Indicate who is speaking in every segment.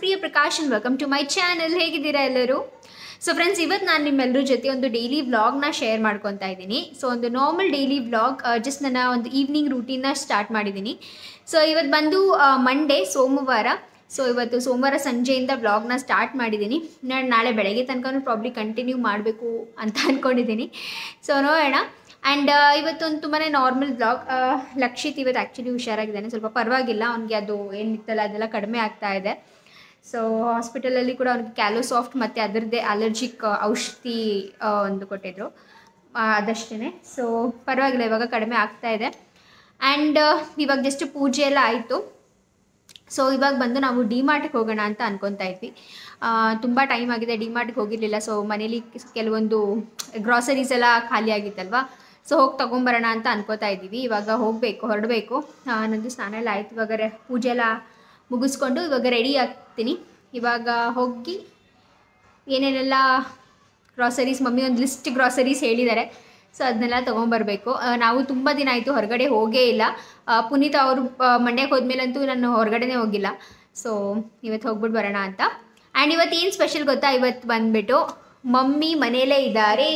Speaker 1: Priya Prakash and welcome to my channel ಹೇಗಿದ್ದೀರಾ ಎಲ್ಲರೂ so friends ಇವತ್ತು ನಾನು ನಿಮ್ಮೆಲ್ಲರ ಜೊತೆ ಒಂದು ಡೈಲಿ ವ್ಲಾಗ್ನ ಶೇರ್ ಮಾಡ್ಕೊತಾ ಇದ್ದೀನಿ ಸೊ ಒಂದು ನಾರ್ಮಲ್ ಡೈಲಿ ವ್ಲಾಗ್ ಜಸ್ಟ್ ನನ್ನ ಒಂದು ಈವ್ನಿಂಗ್ ರೂಟೀನ್ನ ಸ್ಟಾರ್ಟ್ ಮಾಡಿದ್ದೀನಿ ಸೊ ಇವತ್ತು ಬಂದು ಮಂಡೇ ಸೋಮವಾರ ಸೊ ಇವತ್ತು ಸೋಮವಾರ ಸಂಜೆಯಿಂದ ವ್ಲಾಗ್ನ ಸ್ಟಾರ್ಟ್ ಮಾಡಿದ್ದೀನಿ ನಾನು ನಾಳೆ ಬೆಳಗ್ಗೆ ತನಕ ಪ್ರಾಬ್ಲಿ ಕಂಟಿನ್ಯೂ ಮಾಡಬೇಕು ಅಂತ ಅಂದ್ಕೊಂಡಿದ್ದೀನಿ ಸೊ ನೋಡೋಣ ಆ್ಯಂಡ್ ಇವತ್ತೊಂದು ತುಂಬಾ ನಾರ್ಮಲ್ ಬ್ಲಾಗ್ ಲಕ್ಷಿತ್ ಇವತ್ತು ಆ್ಯಕ್ಚುಲಿ ಹುಷಾರಾಗಿದ್ದಾನೆ ಸ್ವಲ್ಪ ಪರವಾಗಿಲ್ಲ ಅವ್ನಿಗೆ ಅದು ಏನಿತ್ತಲ್ಲ ಅದೆಲ್ಲ ಕಡಿಮೆ ಆಗ್ತಾ ಇದೆ ಸೊ ಹಾಸ್ಪಿಟಲಲ್ಲಿ ಕೂಡ ಅವ್ನಿಗೆ ಕ್ಯಾಲೋಸಾಫ್ಟ್ ಮತ್ತು ಅದರದ್ದೇ ಅಲರ್ಜಿಕ್ ಔಷಧಿ ಆ, ಒಂದು ಕೊಟ್ಟಿದ್ರು ಅದಷ್ಟೇ ಸೊ ಪರವಾಗಿಲ್ಲ ಇವಾಗ ಕಡಿಮೆ ಆಗ್ತಾ ಇದೆ ಆ್ಯಂಡ್ ಇವಾಗ ಜಸ್ಟ್ ಪೂಜೆ ಎಲ್ಲ ಆಯಿತು ಸೊ ಇವಾಗ ಬಂದು ನಾವು ಡಿ ಮಾರ್ಟ್ಗೆ ಹೋಗೋಣ ಅಂತ ಅನ್ಕೊತಾ ಇದ್ವಿ ತುಂಬ ಟೈಮ್ ಆಗಿದೆ ಡಿ ಮಾರ್ಟ್ಗೆ ಹೋಗಿರಲಿಲ್ಲ ಸೊ ಮನೇಲಿ ಕೆಲವೊಂದು ಗ್ರಾಸರೀಸ್ ಎಲ್ಲ ಖಾಲಿ ಆಗಿತ್ತಲ್ವಾ ಸೊ ಹೋಗಿ ತೊಗೊಂಬರೋಣ ಅಂತ ಅನ್ಕೋತಾ ಇದ್ದೀವಿ ಇವಾಗ ಹೋಗಬೇಕು ಹೊರಡಬೇಕು ನಂದು ಸ್ನಾನ ಎಲ್ಲ ಆಯ್ತು ಇವಾಗ ರೆ- ಪೂಜೆ ಎಲ್ಲ ಮುಗಿಸ್ಕೊಂಡು ಇವಾಗ ರೆಡಿ ಆಗ್ತೀನಿ ಇವಾಗ ಹೋಗಿ ಏನೇನೆಲ್ಲ ಗ್ರಾಸರೀಸ್ ಮಮ್ಮಿ ಒಂದು ಲಿಸ್ಟ್ ಗ್ರಾಸರೀಸ್ ಹೇಳಿದ್ದಾರೆ ಸೊ ಅದನ್ನೆಲ್ಲ ತೊಗೊಂಬರ್ಬೇಕು ಆ, ನಾವು ತುಂಬ ದಿನ ಆಯಿತು ಹೊರಗಡೆ ಹೋಗೇ ಇಲ್ಲ ಆ, ಪುನೀತ್ ಅವರು ಮಂಡ್ಯಕ್ಕೆ ಹೋದ್ಮೇಲಂತೂ ನಾನು ಹೊರಗಡೆನೇ ಹೋಗಿಲ್ಲ ಸೊ ಇವತ್ತು ಹೋಗ್ಬಿಟ್ಟು ಬರೋಣ ಅಂತ ಆ್ಯಂಡ್ ಇವತ್ತು ಏನು ಸ್ಪೆಷಲ್ ಗೊತ್ತಾ ಇವತ್ತು ಬಂದ್ಬಿಟ್ಟು ಮಮ್ಮಿ ಮನೆಯಲ್ಲೇ ಇದ್ದಾರೆ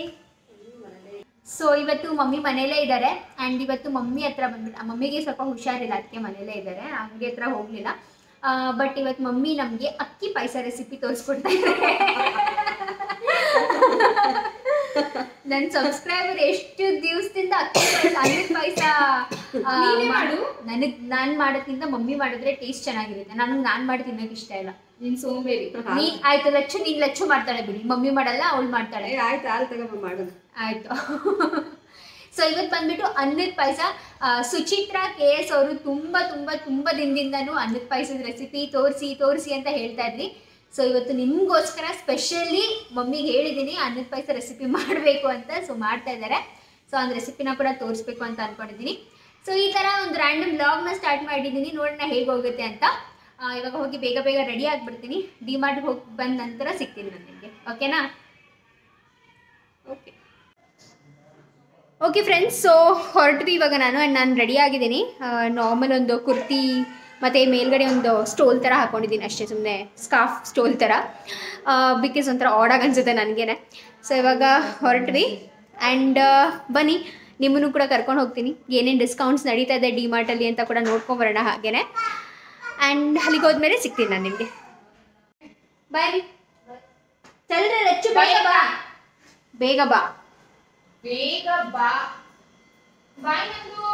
Speaker 1: ಸೊ ಇವತ್ತು ಮಮ್ಮಿ ಮನೇಲೇ ಇದ್ದಾರೆ ಆ್ಯಂಡ್ ಇವತ್ತು ಮಮ್ಮಿ ಹತ್ರ ಬಂದ್ಬಿಟ್ಟು ಮಮ್ಮಿಗೆ ಸ್ವಲ್ಪ ಹುಷಾರಿಲ್ಲ ಅದಕ್ಕೆ ಮನೇಲೇ ಇದ್ದಾರೆ ಹಂಗೆ ಹತ್ರ ಹೋಗಲಿಲ್ಲ ಬಟ್ ಇವತ್ತು ಮಮ್ಮಿ ನಮಗೆ ಅಕ್ಕಿ ಪಾಯಸ ರೆಸಿಪಿ ತೋರಿಸ್ಕೊಡ್ತಾ ಇದ್ದಾರೆ ನನ್ನ ಸಬ್ಸ್ಕ್ರೈಬರ್ ಎಷ್ಟು ದಿವಸದಿಂದ ಅಕ್ಕಿ ಪಾಯಸ ಅನ್ನದ ಪಾಯಸ ಮಾಡು ನನಗೆ ನಾನು ಮಾಡೋದ್ಕಿಂತ ಮಮ್ಮಿ ಮಾಡಿದ್ರೆ ಟೇಸ್ಟ್ ಚೆನ್ನಾಗಿರುತ್ತೆ ನನಗೆ ನಾನು ಮಾಡಿ ತಿನ್ನೋಕೆ ಇಷ್ಟ ಇಲ್ಲ
Speaker 2: ನೀನ್ ಸೋಂಬೇರಿ
Speaker 1: ನೀನ್ ಆಯ್ತು ಲಚ್ಚು ನೀನ್ ಲಚ್ಚು ಮಾಡ್ತಾಳೆ ಬಿಡಿ ಮಮ್ಮಿ ಮಾಡಲ್ಲ ಅವಳು ಮಾಡ್ತಾಳೆ
Speaker 2: ಏ, ಆಯ್ತು ಹಾಲು ತಗೊಂಬ ಮಾಡೋಣ
Speaker 1: ಆಯ್ತು ಸೊ ಇವತ್ತು ಬಂದ್ಬಿಟ್ಟು ಅನ್ನದ ಪಾಯಸ ಸುಚಿತ್ರಾ ಕೆ ಎಸ್ ಅವರು ತುಂಬ ತುಂಬ ತುಂಬ ದಿನದಿಂದನೂ ಅನ್ನದ ಪಾಯಸದ ರೆಸಿಪಿ ತೋರಿಸಿ ತೋರಿಸಿ ಅಂತ ಹೇಳ್ತಾ ಇದ್ರಿ ಸೊ ಇವತ್ತು ನಿಮಗೋಸ್ಕರ ಸ್ಪೆಷಲಿ ಮಮ್ಮಿಗೆ ಹೇಳಿದ್ದೀನಿ ಅನ್ನದ ಪಾಯಸ ರೆಸಿಪಿ ಮಾಡಬೇಕು ಅಂತ ಸೊ ಮಾಡ್ತಾ ಇದ್ದಾರೆ ಸೊ ಒಂದು ರೆಸಿಪಿನ ಕೂಡ ತೋರಿಸ್ಬೇಕು ಅಂತ ಅನ್ಕೊಂಡಿದ್ದೀನಿ ಸೊ ಈ ಥರ ಒಂದು ರ್ಯಾಂಡಮ್ ಬ್ಲಾಗ್ನ ಸ್ಟಾರ್ಟ್ ಮಾಡಿದ್ದೀನಿ ನೋಡೋಣ ಹೇಗೆ ಹೋಗುತ್ತೆ ಅಂತ ಆ, ಇವಾಗ ಹೋಗಿ ಬೇಗ ಬೇಗ ರೆಡಿ ಆಗಿಬಿಡ್ತೀನಿ ಡಿ ಮಾರ್ಟ್ಗೆ ಹೋಗಿ ಬಂದ ನಂತರ ಸಿಗ್ತೀನಿ ನಾನು ನಿಮಗೆ ಓಕೆನಾ
Speaker 2: ಓಕೆ
Speaker 1: ಓಕೆ ಫ್ರೆಂಡ್ಸ್ ಸೊ ಹೊರಟ್ವಿ ಇವಾಗ ನಾನು ಆ್ಯಂಡ್ ನಾನು ರೆಡಿ ಆಗಿದ್ದೀನಿ ನಾರ್ಮಲ್ ಒಂದು ಕುರ್ತಿ ಮತ್ತು ಮೇಲ್ಗಡೆ ಒಂದು ಸ್ಟೋಲ್ ಥರ ಹಾಕೊಂಡಿದ್ದೀನಿ ಅಷ್ಟೇ ಸುಮ್ಮನೆ ಸ್ಕಾಫ್ ಸ್ಟೋಲ್ ಥರ ಬಿಕಾಸ್ ಒಂಥರ ಆಡಾಗಿ ಅನ್ಸುತ್ತೆ ನನಗೇನೆ ಸೊ ಇವಾಗ ಹೊರಟ್ವಿ ಆ್ಯಂಡ್ ಬನ್ನಿ ನಿಮ್ಮನ್ನು ಕೂಡ ಕರ್ಕೊಂಡು ಹೋಗ್ತೀನಿ ಏನೇನು ಡಿಸ್ಕೌಂಟ್ಸ್ ನಡೀತಾ ಇದೆ ಡಿ ಮಾರ್ಟಲ್ಲಿ ಅಂತ ಕೂಡ ನೋಡ್ಕೊಂಬರೋಣ ಹಾಗೇನೆ ಆ್ಯಂಡ್ ಅಲ್ಲಿಗೆ ಹೋದ್ಮೇಲೆ ಸಿಗ್ತೀನಿ ನಾನು ನಿಮಗೆ ಬಾಯ್ ಚಲ್ರೆ ರಚ್ಚು ಬೇಗ ಬಾ ಬೇಗ ಬಾ
Speaker 2: ಬೇಗ ಬಾ
Speaker 1: ಬಾಯ್ ನಂದು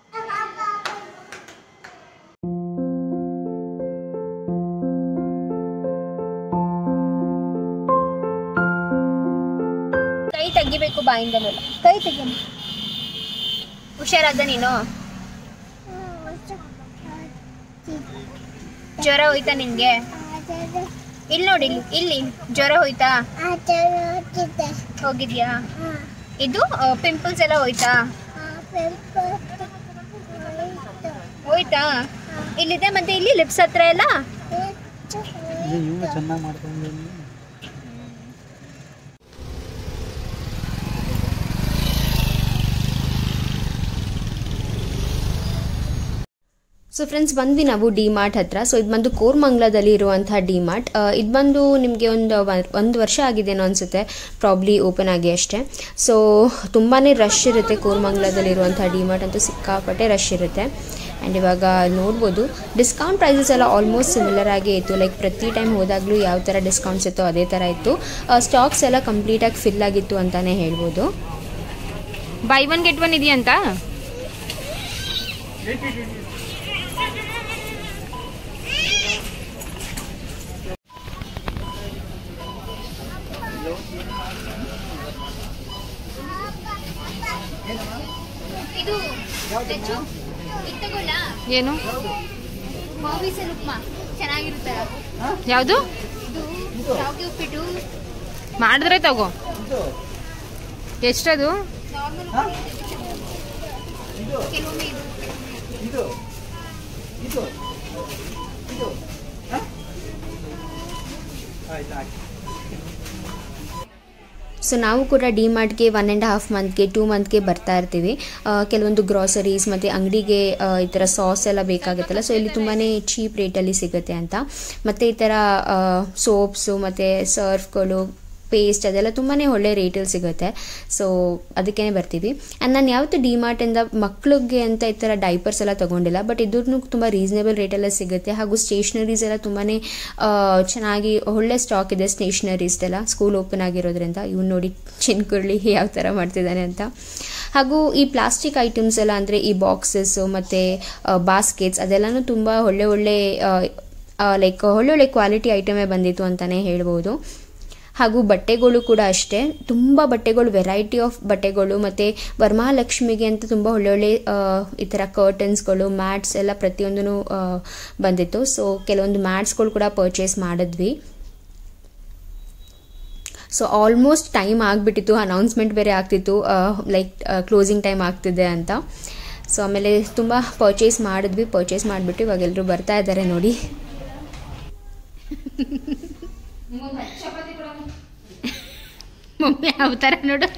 Speaker 1: ಕೈ ತೆಗಿಬೇಕು ಬಾಯಿಂದಲೂ ಕೈ ತೆಗಿ ಹುಷಾರಾದ ನೀನು ಜ್ವರ ಹೋಯ್ತಾ ನಿನ್ಗೆ ಇಲ್ಲಿ ನೋಡಿ ಇಲ್ಲಿ ಇಲ್ಲಿ ಜ್ವರ ಹೋಯ್ತಾ ಹೋಗಿದ್ಯಾ ಇದು ಪಿಂಪಲ್ಸ್ ಎಲ್ಲ ಹೋಯ್ತಾ ಹೋಯ್ತಾ ಇಲ್ಲಿದೆ ಮತ್ತೆ ಇಲ್ಲಿ ಲಿಪ್ಸ್ ಹತ್ರ ಎಲ್ಲ
Speaker 3: ಇವ್ನು ಚೆನ್ನಾಗಿ ಮಾಡ್ಕೊಂಡು
Speaker 4: ಸೊ ಫ್ರೆಂಡ್ಸ್ ಬಂದ್ವಿ ನಾವು ಡಿ ಮಾರ್ಟ್ ಹತ್ರ ಸೊ ಇದು ಬಂದು ಕೋರ್ಮಂಗ್ಲದಲ್ಲಿ ಇರುವಂಥ ಡಿ ಮಾರ್ಟ್ ಇದು ಬಂದು ನಿಮಗೆ ಒಂದು ಒಂದು ವರ್ಷ ಆಗಿದೆನೋ ಅನಿಸುತ್ತೆ ಪ್ರಾಬ್ಲಿ ಓಪನ್ ಆಗಿ ಅಷ್ಟೇ ಸೊ ತುಂಬಾ ರಶ್ ಇರುತ್ತೆ ಕೋರ್ಮಂಗ್ಲದಲ್ಲಿರುವಂಥ ಡಿ ಮಾರ್ಟ್ ಅಂತೂ ಸಿಕ್ಕಾಪಟ್ಟೆ ರಶ್ ಇರುತ್ತೆ ಆ್ಯಂಡ್ ಇವಾಗ ನೋಡ್ಬೋದು ಡಿಸ್ಕೌಂಟ್ ಪ್ರೈಸಸ್ ಎಲ್ಲ ಆಲ್ಮೋಸ್ಟ್ ಸಿಮಿಲರ್ ಆಗೇ ಇತ್ತು ಲೈಕ್ ಪ್ರತಿ ಟೈಮ್ ಹೋದಾಗಲೂ ಯಾವ ಥರ ಡಿಸ್ಕೌಂಟ್ಸ್ ಇತ್ತು ಅದೇ ಥರ ಇತ್ತು ಸ್ಟಾಕ್ಸ್ ಎಲ್ಲ ಕಂಪ್ಲೀಟಾಗಿ ಫಿಲ್ ಆಗಿತ್ತು ಅಂತಲೇ ಹೇಳ್ಬೋದು
Speaker 2: ಬೈ ಒನ್ ಗೆಟ್ ಒನ್ ಇದೆಯಂತ
Speaker 1: ಇದು ಹೆಚ್ಚು ಇದು ತಗೊಳ್ಳ
Speaker 2: ಏನು
Speaker 1: ಮಾವಿಸ್ ಉಪ್ಮಾ ಚೆನ್ನಾಗಿರುತ್ತಲ್ಲ
Speaker 2: ಯಾವುದು
Speaker 1: ಇದು ಶಾವಿಗೆ ಉಪ್ಪಿಟ್ಟು
Speaker 2: ಮಾಡಿದ್ರೆ ತಗೋ ಎಷ್ಟದು
Speaker 1: ನಾರ್ಮಲ್ ಕೆಲವೊಮ್ಮೆ ಇದು
Speaker 4: ಸೊ ನಾವು ಕೂಡ ಡಿ ಮಾರ್ಟ್ಗೆ ಒನ್ ಆ್ಯಂಡ್ ಹಾಫ್ ಮಂತ್ಗೆ ಟೂ ಮಂತ್ಗೆ ಬರ್ತಾ ಇರ್ತೀವಿ ಆ, ಕೆಲವೊಂದು ಗ್ರಾಸರೀಸ್ ಮತ್ತು ಅಂಗಡಿಗೆ ಆ, ಈ ಥರ ಸಾಸ್ ಎಲ್ಲ ಬೇಕಾಗುತ್ತಲ್ಲ ಸೊ ಇಲ್ಲಿ ತುಂಬಾ ಚೀಪ್ ರೇಟಲ್ಲಿ ಸಿಗುತ್ತೆ ಅಂತ ಮತ್ತು ಈ ಥರ ಸೋಪ್ಸು ಮತ್ತು ಸರ್ಫ್ಗಳು ಪೇಸ್ಟ್ ಅದೆಲ್ಲ ತುಂಬಾ ಒಳ್ಳೆ ರೇಟಲ್ಲಿ ಸಿಗುತ್ತೆ ಸೊ ಅದಕ್ಕೇ ಬರ್ತೀವಿ ಆ್ಯಂಡ್ ನಾನು ಯಾವತ್ತೂ ಡಿ ಮಾರ್ಟಿಂದ ಮಕ್ಳಿಗೆ ಅಂತ ಈ ಥರ ಡೈಪರ್ಸ್ ಎಲ್ಲ ತೊಗೊಂಡಿಲ್ಲ ಬಟ್ ಇದ್ರೂ ತುಂಬ ರೀಸನೇಬಲ್ ರೇಟಲ್ಲೇ ಸಿಗುತ್ತೆ ಹಾಗೂ ಸ್ಟೇಷ್ನರೀಸ್ ಎಲ್ಲ ತುಂಬಾ ಚೆನ್ನಾಗಿ ಒಳ್ಳೆ ಸ್ಟಾಕ್ ಇದೆ ಸ್ಟೇಷ್ನರೀಸ್ ಎಲ್ಲ ಸ್ಕೂಲ್ ಓಪನ್ ಆಗಿರೋದ್ರಿಂದ ಇವ್ನು ನೋಡಿ ಚಿನ್ಕುರ್ಳಿ ಯಾವ ಥರ ಮಾಡ್ತಿದ್ದಾನೆ ಅಂತ ಹಾಗೂ ಈ ಪ್ಲಾಸ್ಟಿಕ್ ಐಟಮ್ಸ್ ಎಲ್ಲ ಅಂದರೆ ಈ ಬಾಕ್ಸಸ್ಸು ಮತ್ತು ಬಾಸ್ಕೆಟ್ಸ್ ಅದೆಲ್ಲನೂ ತುಂಬ ಒಳ್ಳೆ ಒಳ್ಳೆ ಲೈಕ್ ಒಳ್ಳೊಳ್ಳೆ ಕ್ವಾಲಿಟಿ ಐಟಮೇ ಬಂದಿತ್ತು ಅಂತಲೇ ಹೇಳ್ಬೋದು ಹಾಗೂ ಬಟ್ಟೆಗಳು ಕೂಡ ಅಷ್ಟೇ ತುಂಬ ಬಟ್ಟೆಗಳು ವೆರೈಟಿ ಆಫ್ ಬಟ್ಟೆಗಳು ಮತ್ತು ವರಮಹಾಲಕ್ಷ್ಮಿಗೆ ಅಂತ ತುಂಬ ಒಳ್ಳೊಳ್ಳೆ ಆ, ಈ ಥರ ಕರ್ಟನ್ಸ್ಗಳು ಮ್ಯಾಟ್ಸ್ ಎಲ್ಲ ಪ್ರತಿಯೊಂದೂ ಬಂದಿತ್ತು ಸೊ ಕೆಲವೊಂದು ಮ್ಯಾಟ್ಸ್ಗಳು ಕೂಡ ಪರ್ಚೇಸ್ ಮಾಡಿದ್ವಿ ಸೊ ಆಲ್ಮೋಸ್ಟ್ ಟೈಮ್ ಆಗಿಬಿಟ್ಟಿತ್ತು ಅನೌನ್ಸ್ಮೆಂಟ್ ಬೇರೆ ಆಗ್ತಿತ್ತು ಲೈಕ್ ಕ್ಲೋಸಿಂಗ್ ಟೈಮ್ ಆಗ್ತಿದೆ ಅಂತ ಸೊ ಆಮೇಲೆ ತುಂಬ ಪರ್ಚೇಸ್ ಮಾಡಿದ್ವಿ ಪರ್ಚೇಸ್ ಮಾಡಿಬಿಟ್ಟು ಇವಾಗ ಎಲ್ಲರೂ ಬರ್ತಾ ಇದ್ದಾರೆ ನೋಡಿ
Speaker 2: ಮಮ್ಮಿ ಯಾವ ಥರ ನೋಡು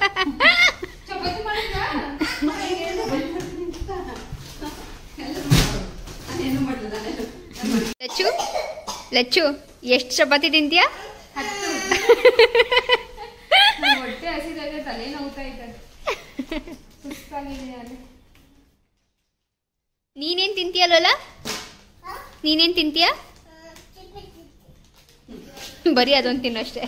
Speaker 2: ಲಚ್ಚು ಲಚ್ಚು ಎಷ್ಟು ಚಪಾತಿ ತಿಂತೀಯಾ
Speaker 1: ಹೊಟ್ಟೆ ಹಸಿದಾಗ ತಲೆ ನೋವ್ತಾ ಇದೆ
Speaker 2: ನೀನೇನು ತಿಂತೀಯಲ್ಲ ನೀನೇನು ತಿಂತೀಯ ಬರೀ ಅದೊಂದು ತಿನ್ನು ಅಷ್ಟೇ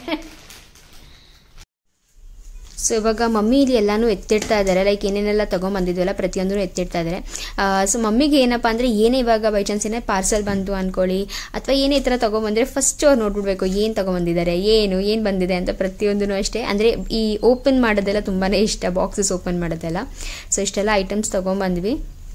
Speaker 4: ಸೊ ಇವಾಗ ಮಮ್ಮಿ ಇಲ್ಲಿ ಎಲ್ಲನೂ ಎತ್ತಿಡ್ತಾ ಇದ್ದಾರೆ ಲೈಕ್ ಏನೇನೆಲ್ಲ ತೊಗೊಂಬಂದಿದ್ವಲ್ಲ ಪ್ರತಿಯೊಂದೂ ಎತ್ತಿಡ್ತಾ ಇದ್ದಾರೆ ಸೊ ಮಮ್ಮಿಗೆ ಏನಪ್ಪ ಅಂದರೆ ಏನೇ ಇವಾಗ ಬೈ ಚಾನ್ಸ್ ಏನೇ ಪಾರ್ಸಲ್ ಬಂತು ಅಂದ್ಕೊಳ್ಳಿ ಅಥವಾ ಏನೇ ಈ ಥರ ತೊಗೊಂಬಂದರೆ ಫಸ್ಟ್ ಅವ್ರು ನೋಡ್ಬಿಡ್ಬೇಕು ಏನು ತೊಗೊಂಬಂದಿದ್ದಾರೆ ಏನು ಏನು ಬಂದಿದೆ ಅಂತ ಪ್ರತಿಯೊಂದೂ ಅಷ್ಟೇ ಅಂದರೆ ಈ ಓಪನ್ ಮಾಡೋದೆಲ್ಲ ತುಂಬಾ ಇಷ್ಟ ಬಾಕ್ಸಸ್ ಓಪನ್ ಮಾಡೋದೆಲ್ಲ ಸೊ ಇಷ್ಟೆಲ್ಲ ಐಟಮ್ಸ್ ತೊಗೊಂಬಂದ್ವಿ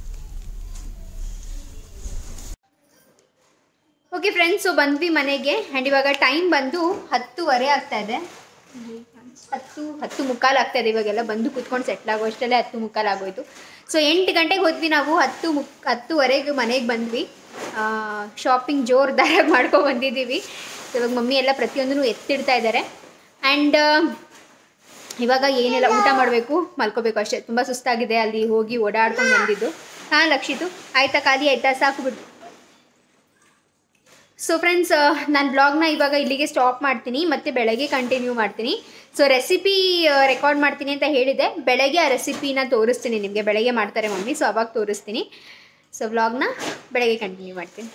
Speaker 1: ಓಕೆ ಫ್ರೆಂಡ್ಸು ಬಂದ್ವಿ ಮನೆಗೆ ಆ್ಯಂಡ್ ಇವಾಗ ಟೈಮ್ ಬಂದು ಹತ್ತುವರೆ ಆಗ್ತಾ ಇದೆ ಹತ್ತು ಹತ್ತು ಮುಕ್ಕಾಲು ಆಗ್ತಾ ಇದೆ ಇವಾಗೆಲ್ಲ ಬಂದು ಕುತ್ಕೊಂಡು ಸೆಟ್ಲ್ ಆಗೋ ಅಷ್ಟರಲ್ಲೇ ಹತ್ತು ಮುಕ್ಕಾಲು ಆಗೋಯ್ತು ಸೊ ಎಂಟು ಗಂಟೆಗೆ ಹೋದ್ವಿ ನಾವು ಹತ್ತು ಮುಕ್ ಹತ್ತುವರೆಗೆ ಮನೆಗೆ ಬಂದ್ವಿ ಶಾಪಿಂಗ್ ಜೋರ್ದಾರಾಗಿ ಮಾಡ್ಕೊಂಡು ಬಂದಿದ್ದೀವಿ ಇವಾಗ ಮಮ್ಮಿ ಎಲ್ಲ ಪ್ರತಿಯೊಂದನ್ನು ಎತ್ತಿಡ್ತಾ ಇದ್ದಾರೆ ಆ್ಯಂಡ್ ಇವಾಗ ಏನೆಲ್ಲ ಊಟ ಮಾಡಬೇಕು ಮಲ್ಕೋಬೇಕು ಅಷ್ಟೇ ತುಂಬ ಸುಸ್ತಾಗಿದೆ ಅಲ್ಲಿ ಹೋಗಿ ಓಡಾಡ್ಕೊಂಡು ಬಂದಿದ್ದು ಹಾಂ ಲಕ್ಷಿತು ಆಯ್ತಾ ಖಾಲಿ ಆಯ್ತಾ ಸಾಕು ಬಿಡು ಸೊ ಫ್ರೆಂಡ್ಸ್ ನಾನು ಬ್ಲಾಗ್ನ ಇವಾಗ ಇಲ್ಲಿಗೆ ಸ್ಟಾಪ್ ಮಾಡ್ತೀನಿ ಮತ್ತೆ ಬೆಳಗ್ಗೆ ಕಂಟಿನ್ಯೂ ಮಾಡ್ತೀನಿ ಸೊ ರೆಸಿಪಿ ರೆಕಾರ್ಡ್ ಮಾಡ್ತೀನಿ ಅಂತ ಹೇಳಿದೆ ಬೆಳಗ್ಗೆ ಆ ರೆಸಿಪಿನ ತೋರಿಸ್ತೀನಿ ನಿಮಗೆ ಬೆಳಗ್ಗೆ ಮಾಡ್ತಾರೆ ಮಮ್ಮಿ ಸೊ ಅವಾಗ ತೋರಿಸ್ತೀನಿ ಸೊ ವ್ಲಾಗ್ನ ಬೆಳಗ್ಗೆ ಕಂಟಿನ್ಯೂ ಮಾಡ್ತೀನಿ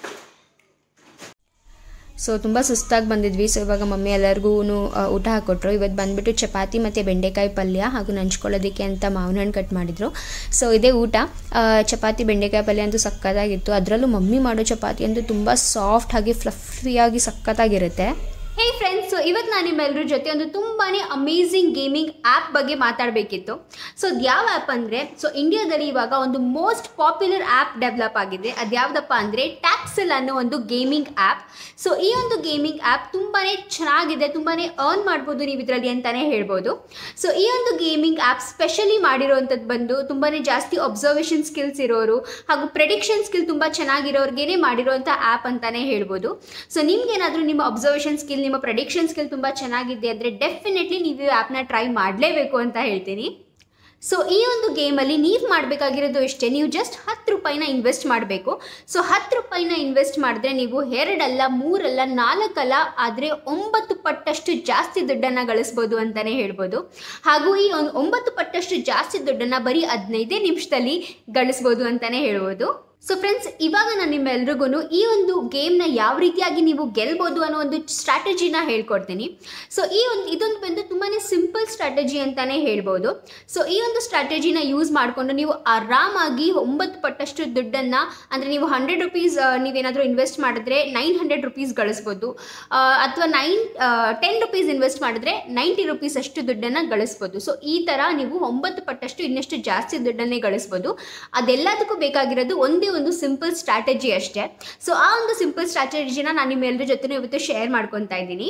Speaker 4: ಸೊ ತುಂಬ ಸುಸ್ತಾಗಿ ಬಂದಿದ್ವಿ ಸೊ ಇವಾಗ ಮಮ್ಮಿ ಎಲ್ಲರಿಗೂ ಊಟ ಹಾಕೊಟ್ರು ಇವತ್ತು ಬಂದ್ಬಿಟ್ಟು ಚಪಾತಿ ಮತ್ತು ಬೆಂಡೆಕಾಯಿ ಪಲ್ಯ ಹಾಗೂ ನಂಚ್ಕೊಳ್ಳೋದಕ್ಕೆ ಅಂತ ಮಾವಿನ ಹಣ್ಣು ಕಟ್ ಮಾಡಿದ್ರು ಸೊ ಇದೇ ಊಟ ಆ, ಚಪಾತಿ ಬೆಂಡೆಕಾಯಿ ಪಲ್ಯ ಅಂತೂ ಸಕ್ಕತ್ತಾಗಿತ್ತು ಅದರಲ್ಲೂ ಮಮ್ಮಿ ಮಾಡೋ ಚಪಾತಿ ಅಂತೂ ತುಂಬ ಸಾಫ್ಟ್ ಆಗಿ ಫ್ಲಫಿಯಾಗಿ ಸಕ್ಕತ್ತಾಗಿರುತ್ತೆ
Speaker 1: ಹೇ ಫ್ರೆಂಡ್ಸ್ ಇವತ್ತು ನಾನು ನಿಮ್ಮೆಲ್ಲರ ಜೊತೆ ಒಂದು ತುಂಬಾ ಅಮೇಝಿಂಗ್ ಗೇಮಿಂಗ್ ಆ್ಯಪ್ ಬಗ್ಗೆ ಮಾತಾಡಬೇಕಿತ್ತು ಸೊ ಅದು ಯಾವ ಆ್ಯಪ್ ಅಂದರೆ ಸೊ ಇಂಡಿಯಾದಲ್ಲಿ ಇವಾಗ ಒಂದು ಮೋಸ್ಟ್ ಪಾಪ್ಯುಲರ್ ಆ್ಯಪ್ ಡೆವಲಪ್ ಆಗಿದೆ ಅದು ಯಾವುದಪ್ಪ ಅಂದರೆ ಟ್ಯಾಕ್ಸಲ್ ಅನ್ನೋ ಒಂದು ಗೇಮಿಂಗ್ ಆ್ಯಪ್ ಸೊ ಈ ಒಂದು ಗೇಮಿಂಗ್ ಆ್ಯಪ್ ತುಂಬಾ ಚೆನ್ನಾಗಿದೆ ತುಂಬಾ ಅರ್ನ್ ಮಾಡ್ಬೋದು ನೀವು ಇದರಲ್ಲಿ ಅಂತಲೇ ಹೇಳ್ಬೋದು ಸೊ ಈ ಒಂದು ಗೇಮಿಂಗ್ ಆ್ಯಪ್ ಸ್ಪೆಷಲಿ ಮಾಡಿರೋವಂಥದ್ದು ಬಂದು ತುಂಬಾ ಜಾಸ್ತಿ ಅಬ್ಸರ್ವೇಷನ್ ಸ್ಕಿಲ್ಸ್ ಇರೋರು ಹಾಗೂ ಪ್ರೆಡಿಕ್ಷನ್ ಸ್ಕಿಲ್ ತುಂಬ ಚೆನ್ನಾಗಿರೋರ್ಗೇನೆ ಮಾಡಿರೋಂಥ ಆ್ಯಪ್ ಅಂತಲೇ ಹೇಳ್ಬೋದು ಸೊ ನಿಮ್ಗೇನಾದರೂ ನಿಮ್ಮ ಅಬ್ಸರ್ವೇಷನ್ ಸ್ಕಿಲ್ ನಿಮ್ಮ ಪ್ರೆಡಿಕ್ಷನ್ ಸ್ಕಿಲ್ ತುಂಬ ಚೆನ್ನಾಗಿದೆ ಅಂದರೆ ಡೆಫಿನೆಟ್ಲಿ ನೀವು ಈ ಆ್ಯಪ್ನ ಟ್ರೈ ಮಾಡಲೇಬೇಕು ಅಂತ ಹೇಳ್ತೀನಿ ಸೊ ಈ ಒಂದು ಗೇಮಲ್ಲಿ ನೀವು ಮಾಡಬೇಕಾಗಿರೋದು ಇಷ್ಟೇ ನೀವು ಜಸ್ಟ್ ಹತ್ತು ರೂಪಾಯಿನ ಇನ್ವೆಸ್ಟ್ ಮಾಡಬೇಕು ಸೊ ಹತ್ತು ರೂಪಾಯಿನ ಇನ್ವೆಸ್ಟ್ ಮಾಡಿದ್ರೆ ನೀವು ಎರಡಲ್ಲ ಮೂರಲ್ಲ ನಾಲ್ಕಲ್ಲ ಆದರೆ ಒಂಬತ್ತು ಪಟ್ಟಷ್ಟು ಜಾಸ್ತಿ ದುಡ್ಡನ್ನು ಗಳಿಸ್ಬೋದು ಅಂತಲೇ ಹೇಳ್ಬೋದು ಹಾಗೂ ಈ ಒಂದು ಒಂಬತ್ತು ಪಟ್ಟಷ್ಟು ಜಾಸ್ತಿ ದುಡ್ಡನ್ನು ಬರೀ ಹದಿನೈದೇ ನಿಮಿಷದಲ್ಲಿ ಗಳಿಸ್ಬೋದು ಅಂತಲೇ ಹೇಳ್ಬೋದು ಸೊ ಫ್ರೆಂಡ್ಸ್ ಇವಾಗ ನಾನು ನಿಮ್ಮೆಲ್ರಿಗೂ ಈ ಒಂದು ಗೇಮ್ನ ಯಾವ ರೀತಿಯಾಗಿ ನೀವು ಗೆಲ್ಬೋದು ಅನ್ನೋ ಒಂದು ಸ್ಟ್ರಾಟಜಿನ ಹೇಳ್ಕೊಡ್ತೀನಿ ಸೊ ಈ ಒಂದು ಇದೊಂದು ಬಂದು ತುಂಬಾ ಸಿಂಪಲ್ ಸ್ಟ್ರಾಟಜಿ ಅಂತಲೇ ಹೇಳ್ಬೋದು ಸೊ ಈ ಒಂದು ಸ್ಟ್ರಾಟಜಿನ ಯೂಸ್ ಮಾಡಿಕೊಂಡು ನೀವು ಆರಾಮಾಗಿ ಒಂಬತ್ತು ಪಟ್ಟಷ್ಟು ದುಡ್ಡನ್ನು ಅಂದರೆ ನೀವು ಹಂಡ್ರೆಡ್ ರುಪೀಸ್ ನೀವೇನಾದರೂ ಇನ್ವೆಸ್ಟ್ ಮಾಡಿದ್ರೆ ನೈನ್ ಹಂಡ್ರೆಡ್ ರುಪೀಸ್ ಗಳಿಸ್ಬೋದು ಅಥವಾ ನೈನ್ ಟೆನ್ ರುಪೀಸ್ ಇನ್ವೆಸ್ಟ್ ಮಾಡಿದ್ರೆ ನೈಂಟಿ ರುಪೀಸ್ ಅಷ್ಟು ದುಡ್ಡನ್ನು ಗಳಿಸ್ಬೋದು ಸೊ ಈ ಥರ ನೀವು ಒಂಬತ್ತು ಪಟ್ಟಷ್ಟು ಇನ್ನಷ್ಟು ಜಾಸ್ತಿ ದುಡ್ಡನ್ನೇ ಗಳಿಸ್ಬೋದು ಅದೆಲ್ಲದಕ್ಕೂ ಬೇಕಾಗಿರೋದು ಒಂದೇ ಒಂದು ಸಿಂಪಲ್ ಸ್ಟ್ರಾಟಜಿ ಅಷ್ಟೇ ಸೊ ಆ ಒಂದು ಸಿಂಪಲ್ ಸ್ಟ್ರಾಟಜಿನ ನಾನು ನಿಮ್ಮೆಲ್ಲರ ಜೊತೆ ಇವತ್ತು ಶೇರ್ ಮಾಡ್ಕೊತಾ ಇದ್ದೀನಿ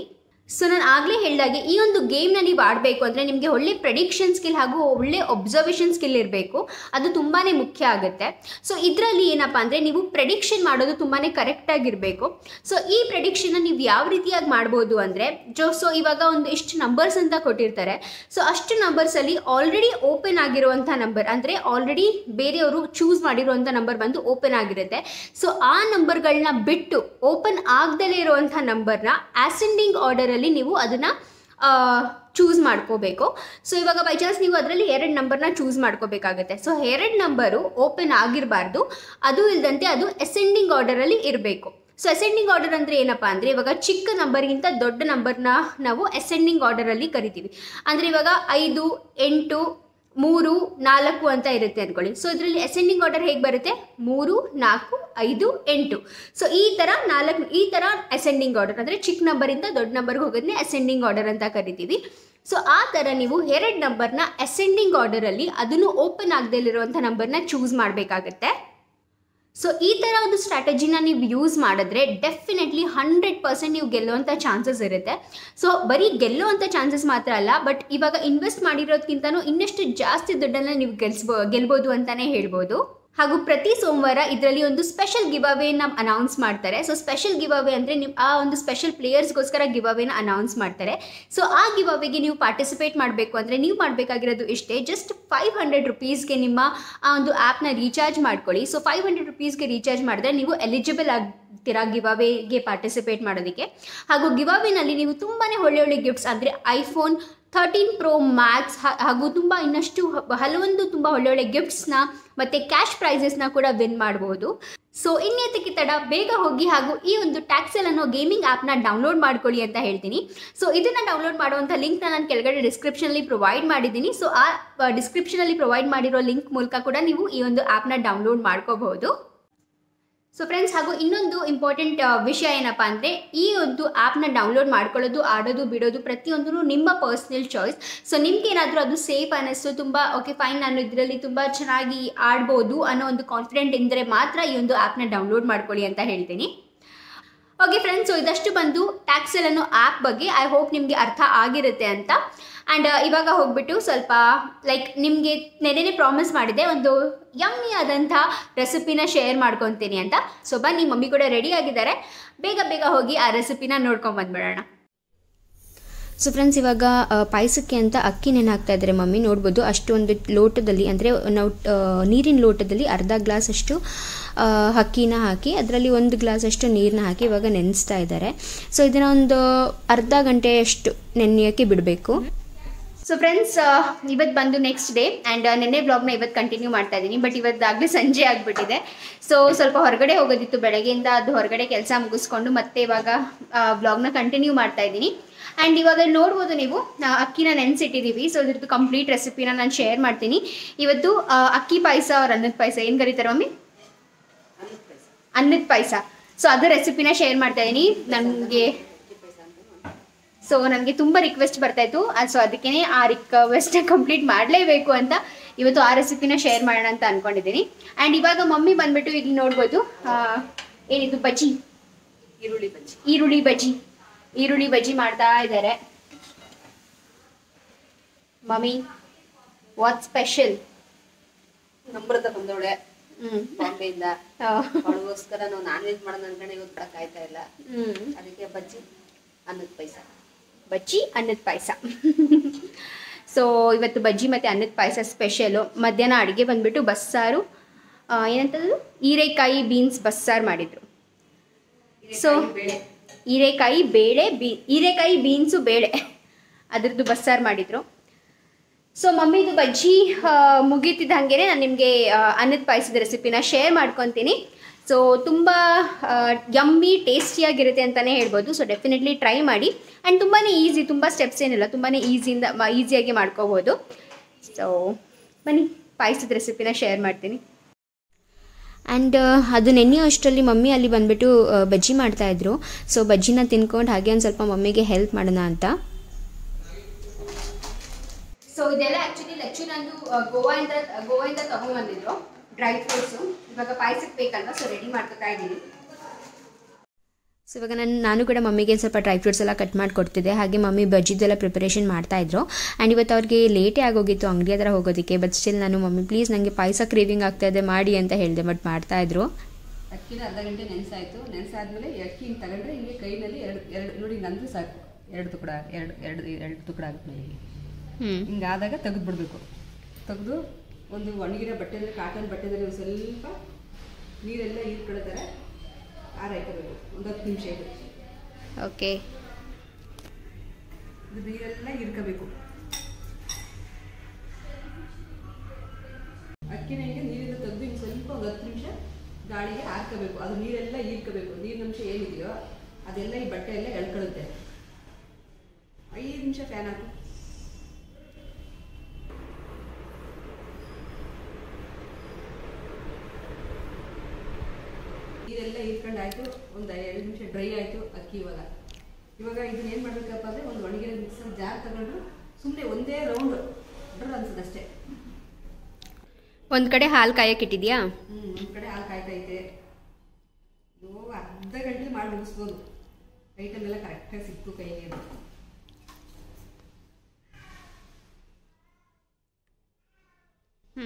Speaker 1: ಸೊ ನಾನು ಆಗಲೇ ಹೇಳಿದಾಗೆ ಈ ಒಂದು ಗೇಮ್ನ ನೀವು ಆಡಬೇಕು ಅಂದರೆ ನಿಮಗೆ ಒಳ್ಳೆ ಪ್ರೆಡಿಕ್ಷನ್ ಸ್ಕಿಲ್ ಹಾಗೂ ಒಳ್ಳೆ ಒಬ್ಸರ್ವೇಷನ್ ಸ್ಕಿಲ್ ಇರಬೇಕು ಅದು ತುಂಬಾ ಮುಖ್ಯ ಆಗುತ್ತೆ ಸೊ ಇದರಲ್ಲಿ ಏನಪ್ಪ ಅಂದರೆ ನೀವು ಪ್ರೆಡಿಕ್ಷನ್ ಮಾಡೋದು ತುಂಬಾ ಕರೆಕ್ಟಾಗಿರಬೇಕು ಸೊ ಈ ಪ್ರೆಡಿಕ್ಷನ್ನ ನೀವು ಯಾವ ರೀತಿಯಾಗಿ ಮಾಡ್ಬೋದು ಅಂದರೆ ಜೋ ಸೊ ಇವಾಗ ಒಂದು ಇಷ್ಟು ನಂಬರ್ಸ್ ಅಂತ ಕೊಟ್ಟಿರ್ತಾರೆ ಸೊ ಅಷ್ಟು ನಂಬರ್ಸಲ್ಲಿ ಆಲ್ರೆಡಿ ಓಪನ್ ಆಗಿರುವಂಥ ನಂಬರ್ ಅಂದರೆ ಆಲ್ರೆಡಿ ಬೇರೆಯವರು ಚೂಸ್ ಮಾಡಿರುವಂಥ ನಂಬರ್ ಬಂದು ಓಪನ್ ಆಗಿರುತ್ತೆ ಸೊ ಆ ನಂಬರ್ಗಳನ್ನ ಬಿಟ್ಟು ಓಪನ್ ಆಗದಲ್ಲೇ ಇರುವಂಥ ನಂಬರ್ನ ಆಸೆಂಡಿಂಗ್ ಆರ್ಡರಲ್ಲಿ ನೀವು ಅದನ್ನು ಚೂಸ್ ಮಾಡ್ಕೋಬೇಕು ಸೊ ಇವಾಗ ಬೈ ಚಾನ್ಸ್ ನೀವು ಅದರಲ್ಲಿ ಎರಡು ನಂಬರ್ನ ಚೂಸ್ ಮಾಡ್ಕೋಬೇಕಾಗುತ್ತೆ ಸೊ ಎರಡು ನಂಬರು ಓಪನ್ ಆಗಿರಬಾರ್ದು ಅದು ಇಲ್ಲದಂತೆ ಅದು ಅಸೆಂಡಿಂಗ್ ಆರ್ಡರಲ್ಲಿ ಇರಬೇಕು ಸೊ ಅಸೆಂಡಿಂಗ್ ಆರ್ಡರ್ ಅಂದರೆ ಏನಪ್ಪ ಅಂದರೆ ಇವಾಗ ಚಿಕ್ಕ ನಂಬರ್ಗಿಂತ ದೊಡ್ಡ ನಂಬರ್ನ ನಾವು ಅಸೆಂಡಿಂಗ್ ಆರ್ಡರಲ್ಲಿ ಕರಿತೀವಿ ಅಂದರೆ ಇವಾಗ ಐದು ಎಂಟು ಮೂರು ನಾಲ್ಕು ಅಂತ ಇರುತ್ತೆ ಅಂದ್ಕೊಳ್ಳಿ ಸೊ ಇದರಲ್ಲಿ ಅಸೆಂಡಿಂಗ್ ಆರ್ಡರ್ ಹೇಗೆ ಬರುತ್ತೆ ಮೂರು ನಾಲ್ಕು ಐದು ಎಂಟು ಸೊ ಈ ಥರ ನಾಲ್ಕು ಈ ಥರ ಅಸೆಂಡಿಂಗ್ ಆರ್ಡರ್ ಅಂದರೆ ಚಿಕ್ಕ ನಂಬರಿಂದ ದೊಡ್ಡ ನಂಬರ್ಗೆ ಹೋಗೋದನ್ನೇ ಅಸೆಂಡಿಂಗ್ ಆರ್ಡರ್ ಅಂತ ಕರಿತೀವಿ ಸೊ ಆ ಥರ ನೀವು ಎರಡು ನಂಬರ್ನ ಅಸೆಂಡಿಂಗ್ ಆರ್ಡರಲ್ಲಿ ಅದನ್ನು ಓಪನ್ ಆಗದಲ್ಲಿರುವಂಥ ನಂಬರ್ನ ಚೂಸ್ ಮಾಡಬೇಕಾಗತ್ತೆ ಸೊ ಈ ಥರ ಒಂದು ಸ್ಟ್ರಾಟಜಿನ ನೀವು ಯೂಸ್ ಮಾಡಿದ್ರೆ ಡೆಫಿನೆಟ್ಲಿ ಹಂಡ್ರೆಡ್ ಪರ್ಸೆಂಟ್ ನೀವು ಗೆಲ್ಲುವಂಥ ಚಾನ್ಸಸ್ ಇರುತ್ತೆ ಸೊ ಬರೀ ಗೆಲ್ಲುವಂಥ ಚಾನ್ಸಸ್ ಮಾತ್ರ ಅಲ್ಲ ಬಟ್ ಇವಾಗ ಇನ್ವೆಸ್ಟ್ ಮಾಡಿರೋದಕ್ಕಿಂತನೂ ಇನ್ನಷ್ಟು ಜಾಸ್ತಿ ದುಡ್ಡನ್ನು ನೀವು ಗೆಲ್ಸ್ಬೋ ಗೆಲ್ಬೋದು ಅಂತಲೇ ಹೇಳ್ಬೋದು ಹಾಗೂ ಪ್ರತಿ ಸೋಮವಾರ ಇದರಲ್ಲಿ ಒಂದು ಸ್ಪೆಷಲ್ ಗಿವ್ ಅವೇನ ಅನೌನ್ಸ್ ಮಾಡ್ತಾರೆ ಸೊ ಸ್ಪೆಷಲ್ ಗಿವ್ ಅವೇ ಅಂದರೆ ನೀವು ಆ ಒಂದು ಸ್ಪೆಷಲ್ ಪ್ಲೇಯರ್ಸ್ಗೋಸ್ಕರ ಗಿವ್ ಅವೇನ ಅನೌನ್ಸ್ ಮಾಡ್ತಾರೆ ಸೊ ಆ ಗಿವ್ ಅವೇಗೆ ನೀವು ಪಾರ್ಟಿಸಿಪೇಟ್ ಮಾಡಬೇಕು ಅಂದರೆ ನೀವು ಮಾಡಬೇಕಾಗಿರೋದು ಇಷ್ಟೇ ಜಸ್ಟ್ ಫೈವ್ ಹಂಡ್ರೆಡ್ ರುಪೀಸ್ಗೆ ನಿಮ್ಮ ಆ ಒಂದು ಆ್ಯಪ್ನ ರೀಚಾರ್ಜ್ ಮಾಡ್ಕೊಳ್ಳಿ ಸೊ ಫೈವ್ ಹಂಡ್ರೆಡ್ ರುಪೀಸ್ಗೆ ರೀಚಾರ್ಜ್ ಮಾಡಿದ್ರೆ ನೀವು ಎಲಿಜಿಬಲ್ ಆಗ್ತೀರಾ ಗಿವ್ ಅವೇಗೆ ಪಾರ್ಟಿಸಿಪೇಟ್ ಮಾಡೋದಕ್ಕೆ ಹಾಗೂ ಗಿವ್ ಅವೇನಲ್ಲಿ ನೀವು ತುಂಬಾ ಒಳ್ಳೆ ಒಳ್ಳೆ ಗಿಫ್ಟ್ಸ್ ಅಂದರೆ ಐಫೋನ್ ಥರ್ಟೀನ್ ಪ್ರೋ ಮ್ಯಾಕ್ಸ್ ಹಾಗೂ ತುಂಬ ಇನ್ನಷ್ಟು ಹ- ಹಲವೊಂದು ತುಂಬ ಒಳ್ಳೊಳ್ಳೆ ಗಿಫ್ಟ್ಸ್ನ ಮತ್ತು ಕ್ಯಾಶ್ ಪ್ರೈಸಸ್ನ ಕೂಡ ವಿನ್ ಮಾಡ್ಬೋದು ಸೊ ಇನ್ನೇತಕ್ಕೆ ತಡ ಬೇಗ ಹೋಗಿ ಹಾಗೂ ಈ ಒಂದು ಟ್ಯಾಕ್ಸೆಲ್ ಅನ್ನೋ ಗೇಮಿಂಗ್ ಆ್ಯಪ್ನ ಡೌನ್ಲೋಡ್ ಮಾಡ್ಕೊಳ್ಳಿ ಅಂತ ಹೇಳ್ತೀನಿ ಸೊ ಇದನ್ನು ಡೌನ್ಲೋಡ್ ಮಾಡುವಂಥ ಲಿಂಕ್ನ ನಾನು ಕೆಳಗಡೆ ಡಿಸ್ಕ್ರಿಪ್ಷನಲ್ಲಿ ಪ್ರೊವೈಡ್ ಮಾಡಿದ್ದೀನಿ ಸೊ ಆ ಡಿಸ್ಕ್ರಿಪ್ಷನಲ್ಲಿ ಪ್ರೊವೈಡ್ ಮಾಡಿರೋ ಲಿಂಕ್ ಮೂಲಕ ಕೂಡ ನೀವು ಈ ಒಂದು ಆ್ಯಪ್ನ ಡೌನ್ಲೋಡ್ ಮಾಡ್ಕೋಬಹುದು ಸೊ ಫ್ರೆಂಡ್ಸ್ ಹಾಗೂ ಇನ್ನೊಂದು ಇಂಪಾರ್ಟೆಂಟ್ ವಿಷಯ ಏನಪ್ಪ ಅಂದರೆ ಈ ಒಂದು ಆ್ಯಪ್ನ ಡೌನ್ಲೋಡ್ ಮಾಡ್ಕೊಳ್ಳೋದು ಆಡೋದು ಬಿಡೋದು ಪ್ರತಿಯೊಂದು ನಿಮ್ಮ ಪರ್ಸ್ನಲ್ ಚಾಯ್ಸ್ ಸೊ ನಿಮ್ಗೆ ಏನಾದರೂ ಅದು ಸೇಫ್ ಅನ್ನಿಸ್ತು ತುಂಬ ಓಕೆ ಫೈನ್ ನಾನು ಇದರಲ್ಲಿ ತುಂಬ ಚೆನ್ನಾಗಿ ಆಡ್ಬೋದು ಅನ್ನೋ ಒಂದು ಕಾನ್ಫಿಡೆಂಟ್ ಇದ್ದರೆ ಮಾತ್ರ ಈ ಒಂದು ಆ್ಯಪ್ನ ಡೌನ್ಲೋಡ್ ಮಾಡ್ಕೊಳ್ಳಿ ಅಂತ ಹೇಳ್ತೀನಿ ಓಕೆ ಫ್ರೆಂಡ್ಸ್ ಸೊ ಇದಷ್ಟು ಬಂದು ಟ್ಯಾಕ್ಸೆಲ್ ಅನ್ನೋ ಆ್ಯಪ್ ಬಗ್ಗೆ ಐ ಹೋಪ್ ನಿಮಗೆ ಅರ್ಥ ಆಗಿರುತ್ತೆ ಅಂತ ಆ್ಯಂಡ್ ಇವಾಗ ಹೋಗ್ಬಿಟ್ಟು ಸ್ವಲ್ಪ ಲೈಕ್ ನಿಮಗೆ ನೆನೆನೆ ಪ್ರಾಮಿಸ್ ಮಾಡಿದೆ ಒಂದು ಯಮ್ಮಿ ಆದಂಥ ರೆಸಿಪಿನ ಶೇರ್ ಮಾಡ್ಕೊತೀನಿ ಅಂತ ಸೊ ಬನ್ನಿ ಮಮ್ಮಿ ಕೂಡ ರೆಡಿ ಆಗಿದ್ದಾರೆ ಬೇಗ ಬೇಗ ಹೋಗಿ ಆ ರೆಸಿಪಿನ ನೋಡ್ಕೊಂಡು ಬಂದ್ಬಿಡೋಣ
Speaker 4: ಸೊ ಫ್ರೆಂಡ್ಸ್ ಇವಾಗ ಆ, ಪಾಯಸಕ್ಕೆ ಅಂತ ಅಕ್ಕಿ ನೆನೆ ಹಾಕ್ತಾ ಇದ್ದಾರೆ ಮಮ್ಮಿ ನೋಡ್ಬೋದು ಅಷ್ಟು ಒಂದು ಲೋಟದಲ್ಲಿ ಅಂದರೆ ನಾವು ಆ, ನೀರಿನ ಲೋಟದಲ್ಲಿ ಅರ್ಧ ಗ್ಲಾಸ್ ಅಷ್ಟು ಆ, ಅಕ್ಕಿನ ಹಾಕಿ ಅದರಲ್ಲಿ ಒಂದು ಗ್ಲಾಸ್ ಅಷ್ಟು ನೀರನ್ನ ಹಾಕಿ ಇವಾಗ ನೆನೆಸ್ತಾ ಇದ್ದಾರೆ ಸೊ ಇದನ್ನ ಒಂದು ಅರ್ಧ ಗಂಟೆಯಷ್ಟು ನೆನೆಯೋಕ್ಕೆ ಬಿಡಬೇಕು
Speaker 1: ಸೊ ಫ್ರೆಂಡ್ಸ್ ಇವತ್ತು ಬಂದು ನೆಕ್ಸ್ಟ್ ಡೇ ಆ್ಯಂಡ್ ನಿನ್ನೆ ಬ್ಲಾಗ್ನ ಇವತ್ತು ಕಂಟಿನ್ಯೂ ಮಾಡ್ತಾ ಇದ್ದೀನಿ ಬಟ್ ಇವತ್ತಾಗಲೇ ಸಂಜೆ ಆಗಿಬಿಟ್ಟಿದೆ ಸೊ ಸ್ವಲ್ಪ ಹೊರಗಡೆ ಹೋಗೋದಿತ್ತು ಬೆಳಗ್ಗೆಯಿಂದ ಅದು ಹೊರಗಡೆ ಕೆಲಸ ಮುಗಿಸ್ಕೊಂಡು ಮತ್ತೆ ಇವಾಗ ಬ್ಲಾಗ್ನ ಕಂಟಿನ್ಯೂ ಮಾಡ್ತಾ ಇದ್ದೀನಿ ಆ್ಯಂಡ್ ಇವಾಗ ನೋಡ್ಬೋದು ನೀವು ಆ, ಅಕ್ಕಿನ ನೆನೆಸಿಟ್ಟಿದ್ದೀವಿ ಸೊ ಇದ್ರದ್ದು ಕಂಪ್ಲೀಟ್ ರೆಸಿಪಿನ ನಾನು ಶೇರ್ ಮಾಡ್ತೀನಿ ಇವತ್ತು ಆ, ಅಕ್ಕಿ ಪಾಯಸ ಅವ್ರ ಅನ್ನದ ಪಾಯಸ ಏನು ಕರೀತಾರೆ ಮಮ್ಮಿ ಅನ್ನದ ಪಾಯಸ ಸೊ ಅದು ರೆಸಿಪಿನ ಶೇರ್ ಮಾಡ್ತಾ ಇದ್ದೀನಿ ನನಗೆ ಸೊ ನನಗೆ ತುಂಬ ರಿಕ್ವೆಸ್ಟ್ ಬರ್ತಾ ಇತ್ತು ಸೊ ಅದಕ್ಕೇ ಆ ರಿಕ್ವೆಸ್ಟ್ ಕಂಪ್ಲೀಟ್ ಮಾಡಲೇಬೇಕು ಅಂತ ಇವತ್ತು ಆ ರೆಸಿಪಿನ ಶೇರ್ ಮಾಡೋಣ ಅಂತ ಅನ್ಕೊಂಡಿದ್ದೀನಿ ಆ್ಯಂಡ್ ಇವಾಗ ಮಮ್ಮಿ ಬಂದ್ಬಿಟ್ಟು ಇಲ್ಲಿ ನೋಡ್ಬೋದು ಆ, ಏನಿದು ಬಜ್ಜಿ
Speaker 3: ಈರುಳ್ಳಿ ಬಜ್ಜಿ
Speaker 1: ಈರುಳ್ಳಿ ಬಜ್ಜಿ ಈರುಳ್ಳಿ ಬಜ್ಜಿ ಮಾಡ್ತಾ ಇದ್ದಾರೆ ಮಮ್ಮಿ ವಾಟ್ ಸ್ಪೆಷಲ್
Speaker 3: ನಮ್ರತ ಬಂದವಳೆ
Speaker 1: ಹ್ಮ್
Speaker 3: ಬಾಂಬೆಯಿಂದ
Speaker 1: ಆ,
Speaker 3: ಅವಳಿಗೋಸ್ಕರ ನಾವು ನಾನ್ ವೆಜ್ ಮಾಡೋಣ ಅನ್ಕೊಂಡೆ ಇವತ್ತು ಬಿಡಕ್ ಆಯ್ತಾ ಇಲ್ಲ
Speaker 1: ಹ್ಮ್
Speaker 3: ಅದಕ್ಕೆ ಬಜ್ಜಿ ಅನ್ನದ ಪೈಸ
Speaker 1: ಬಜ್ಜಿ ಅನ್ನದ ಪಾಯಸ ಸೊ ಇವತ್ತು ಬಜ್ಜಿ ಮತ್ತು ಅನ್ನದ ಪಾಯಸ ಸ್ಪೆಷಲು ಮಧ್ಯಾಹ್ನ ಅಡುಗೆ ಬಂದ್ಬಿಟ್ಟು ಬಸ್ಸಾರು ಆ, ಏನಂತದ್ದು ಹೀರೆಕಾಯಿ ಬೀನ್ಸ್ ಬಸ್ಸಾರು ಮಾಡಿದರು ಸೊ
Speaker 3: ಬೇಳೆ
Speaker 1: ಹೀರೆಕಾಯಿ ಬೇಳೆ ಬೀ ಹೀರೆಕಾಯಿ ಬೀನ್ಸು ಬೇಳೆ ಅದ್ರದ್ದು ಬಸ್ಸಾರು ಮಾಡಿದರು ಸೊ ಮಮ್ಮಿದು ಬಜ್ಜಿ ಆ, ಮುಗೀತಿದ್ದಂಗೆ ನಾನು ನಿಮಗೆ ಅನ್ನದ ಪಾಯಸದ ರೆಸಿಪಿನ ಶೇರ್ ಮಾಡ್ಕೊತೀನಿ ಸೊ ತುಂಬ ಯಮ್ಮಿ ಟೇಸ್ಟಿಯಾಗಿರುತ್ತೆ ಅಂತಲೇ ಹೇಳ್ಬೋದು ಸೊ ಡೆಫಿನೆಟ್ಲಿ ಟ್ರೈ ಮಾಡಿ ಆ್ಯಂಡ್ ತುಂಬಾ ಈಸಿ ತುಂಬ ಸ್ಟೆಪ್ಸ್ ಏನಿಲ್ಲ ತುಂಬಾ ಈಸಿಯಿಂದ ಈಸಿಯಾಗಿ ಮಾಡ್ಕೋಬೋದು ಸೊ ಬನ್ನಿ ಪಾಯಸದ ರೆಸಿಪಿನ ಶೇರ್ ಮಾಡ್ತೀನಿ
Speaker 4: ಆ್ಯಂಡ್ ಅದು ನೆನೆಯೋ ಅಷ್ಟರಲ್ಲಿ ಮಮ್ಮಿ ಅಲ್ಲಿ ಬಂದ್ಬಿಟ್ಟು ಆ, ಬಜ್ಜಿ ಮಾಡ್ತಾಯಿದ್ರು ಸೊ ಬಜ್ಜಿನ ತಿನ್ಕೊಂಡು ಹಾಗೆ ಒಂದು ಸ್ವಲ್ಪ ಮಮ್ಮಿಗೆ ಹೆಲ್ಪ್ ಮಾಡೋಣ ಅಂತ
Speaker 1: ಸೊ ಇದೆಲ್ಲ ಆಕ್ಚುಲಿ ಲಚ್ಚು ನಂದು ಗೋವಾಯಿಂದ ಗೋವಾಯಿಂದ ತಗೊಂಡ್ಬಂದಿದ್ರು ಡ್ರೈ ಫ್ರೂಟ್ಸು ಇವಾಗ ಪಾಯಸಕ್ಕೆ ಬೇಕಲ್ವಾ ಸೊ ರೆಡಿ ಮಾಡ್ಕೊತಾ ಇದ್ದೀನಿ
Speaker 4: ಸೊ ಇವಾಗ ನಾನು ನಾನು ಕೂಡ ಮಮ್ಮಿಗೆ ಸ್ವಲ್ಪ ಡ್ರೈ ಫ್ರೂಟ್ಸ್ ಎಲ್ಲ ಕಟ್ ಮಾಡಿ ಕೊಡ್ತಿದ್ದೆ ಹಾಗೆ ಮಮ್ಮಿ ಬಜ್ಜಿದೆಲ್ಲ ಪ್ರಿಪರೇಷನ್ ಮಾಡ್ತಾಯಿದ್ರು ಆ್ಯಂಡ್ ಇವತ್ತು ಅವ್ರಿಗೆ ಲೇಟೇ ಆಗೋಗಿತ್ತು ಅಂಗಡಿ ಹತ್ರ ಹೋಗೋದಕ್ಕೆ ಬಟ್ ಸ್ಟಿಲ್ ನಾನು ಮಮ್ಮಿ ಪ್ಲೀಸ್ ನನಗೆ ಪಾಯಸ ಕ್ರೇವಿಂಗ್ ಆಗ್ತಾ ಇದೆ ಮಾಡಿ ಅಂತ ಹೇಳಿದೆ ಬಟ್ ಮಾಡ್ತಾಯಿದ್ರು
Speaker 3: ಅಕ್ಕಿನ ಅರ್ಧ ಗಂಟೆ ನೆನೆಸಾಯ್ತು ನೆನೆಸಾದ್ಮೇಲೆ ಅಕ್ಕಿ ಹಿಂಗೆ ತಗೊಂಡ್ರೆ ಹಿಂಗೆ ಕೈನಲ್ಲಿ ಎರಡು ಎರಡು ನೋಡಿ ನಂದು ಸಾಕು ಎರಡು ತುಕಡ ಎರಡು ಎರಡು ಎರಡು ತುಕಡ ಆಗುತ್ತೆ ನನಗೆ
Speaker 2: ಹ್ಞೂ
Speaker 3: ಹಿಂಗಾದಾಗ ತೆಗೆದು ಬಿಡಬೇಕು ತೆಗೆದು ಒಂದು ಒಣಗಿರೋ ಬಟ್ಟೆದಲ್ಲಿ ಕಾಟನ್ ಬಟ್ಟೆದಲ್ಲಿ ಒಂದು ಸ್ವಲ್ಪ ನೀರೆಲ್ಲ ಹೀರ್ಕೊಳ್ಳೋ ಥರ ಆರ ಇಟ್ಕೋಬೇಕು ಒಂದು ಹತ್ತು ನಿಮಿಷ ಇದು
Speaker 2: ಓಕೆ
Speaker 3: ಇದು ನೀರೆಲ್ಲ ಹೀರ್ಕೋಬೇಕು ಅಕ್ಕಿನ ಹಿಂಗೆ ನೀರಿಂದ ತೆಗೆದು ಹಿಂಗೆ ಸ್ವಲ್ಪ ಒಂದು ಹತ್ತು ನಿಮಿಷ ಗಾಳಿಗೆ ಹಾರ್ಕೋಬೇಕು ಅದು ನೀರೆಲ್ಲ ಹೀರ್ಕೋಬೇಕು ನೀರಿನ ಅಂಶ ಏನಿದೆಯೋ ಅದೆಲ್ಲ ಈ ಬಟ್ಟೆ ಎಲ್ಲ ಎಳ್ಕೊಳ್ಳುತ್ತೆ ಐದು ನಿಮಿಷ ಫ್ಯಾನ್ ಹಾಕು ನೀರೆಲ್ಲ ಹೀರ್ಕೊಂಡು ಆಯ್ತು ಒಂದು ಎರಡು ನಿಮಿಷ ಡ್ರೈ ಆಯ್ತು ಅಕ್ಕಿ ಇವಾಗ ಇವಾಗ ಇದನ್ನ ಏನು ಮಾಡ್ಬೇಕಪ್ಪ ಅಂದರೆ ಒಂದು ಒಣಗಿರೋ ಮಿಕ್ಸರ್ ಜಾರ್ ತಗೊಂಡು ಸುಮ್ಮನೆ ಒಂದೇ ರೌಂಡ್ ಡ್ರ್ ಅನ್ಸದಷ್ಟೇ
Speaker 2: ಒಂದು ಕಡೆ ಹಾಲು ಕಾಯಕ್ಕಿಟ್ಟಿದ್ಯಾ
Speaker 3: ಹ್ಞೂ ಒಂದು ಕಡೆ ಹಾಲು ಕಾಯ್ತೈತೆ ಇದು ಅರ್ಧ ಗಂಟೆ ಮಾಡಿ ಮುಗಿಸ್ಬೋದು ಐಟಮ್ ಎಲ್ಲ ಕರೆಕ್ಟಾಗಿ ಸಿಕ್ತು ಕೈಗೆ ಅದು.
Speaker 2: ಹ್ಞೂ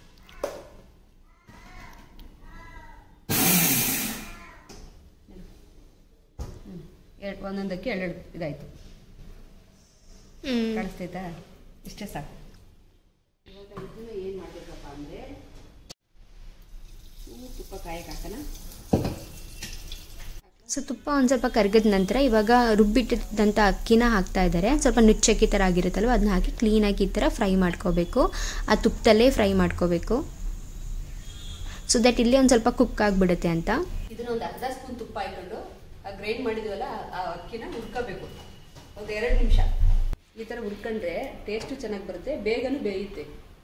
Speaker 3: ಎರಡು ಒಂದೊಂದಕ್ಕೆ ಎರಡೆರಡು ಇದಾಯಿತು
Speaker 2: ಹ್ಞೂ
Speaker 3: ಕಾಣಿಸ್ತೈತಾ ಇಷ್ಟೇ ಸಾಕು ಇವಾಗ ಇದನ್ನ ಏನು ಮಾಡಬೇಕಪ್ಪ ಅಂದರೆ ತುಪ್ಪ ಕಾಯಕ್ಕೆ ಹಾಕೋಣ
Speaker 4: ಸೊ ತುಪ್ಪ ಒಂದು ಸ್ವಲ್ಪ ಕರಗಿದ ನಂತರ ಇವಾಗ ರುಬ್ಬಿಟ್ಟಿದ್ದಂಥ ಅಕ್ಕಿನ ಹಾಕ್ತಾ ಇದ್ದಾರೆ ಸ್ವಲ್ಪ ನುಚ್ಚಕ್ಕಿ ಥರ ಆಗಿರುತ್ತಲ್ವ ಅದನ್ನ ಹಾಕಿ ಕ್ಲೀನಾಗಿ ಈ ಥರ ಫ್ರೈ ಮಾಡ್ಕೋಬೇಕು ಆ ತುಪ್ಪದಲ್ಲೇ ಫ್ರೈ ಮಾಡ್ಕೋಬೇಕು ಸೊ ದಟ್ ಇಲ್ಲಿ ಒಂದು ಸ್ವಲ್ಪ ಕುಕ್ ಆಗಿಬಿಡುತ್ತೆ ಅಂತ
Speaker 3: ಇದನ್ನ ಒಂದು ಅರ್ಧ ಸ್ಪೂನ್ ತುಪ್ಪ ಹಾಕೊಂಡು ಆ ಗ್ರೈಂಡ್ ಮಾಡಿದ್ವಲ್ಲ ಆ ಅಕ್ಕಿನ ಹುರ್ಕೋಬೇಕು ಒಂದು ಎರಡು ನಿಮಿಷ ಈ ಥರ ಹುರ್ಕೊಂಡ್ರೆ ಟೇಸ್ಟು ಚೆನ್ನಾಗಿ ಬರುತ್ತೆ ಬೇಗನೂ ಬೇಯುತ್ತೆ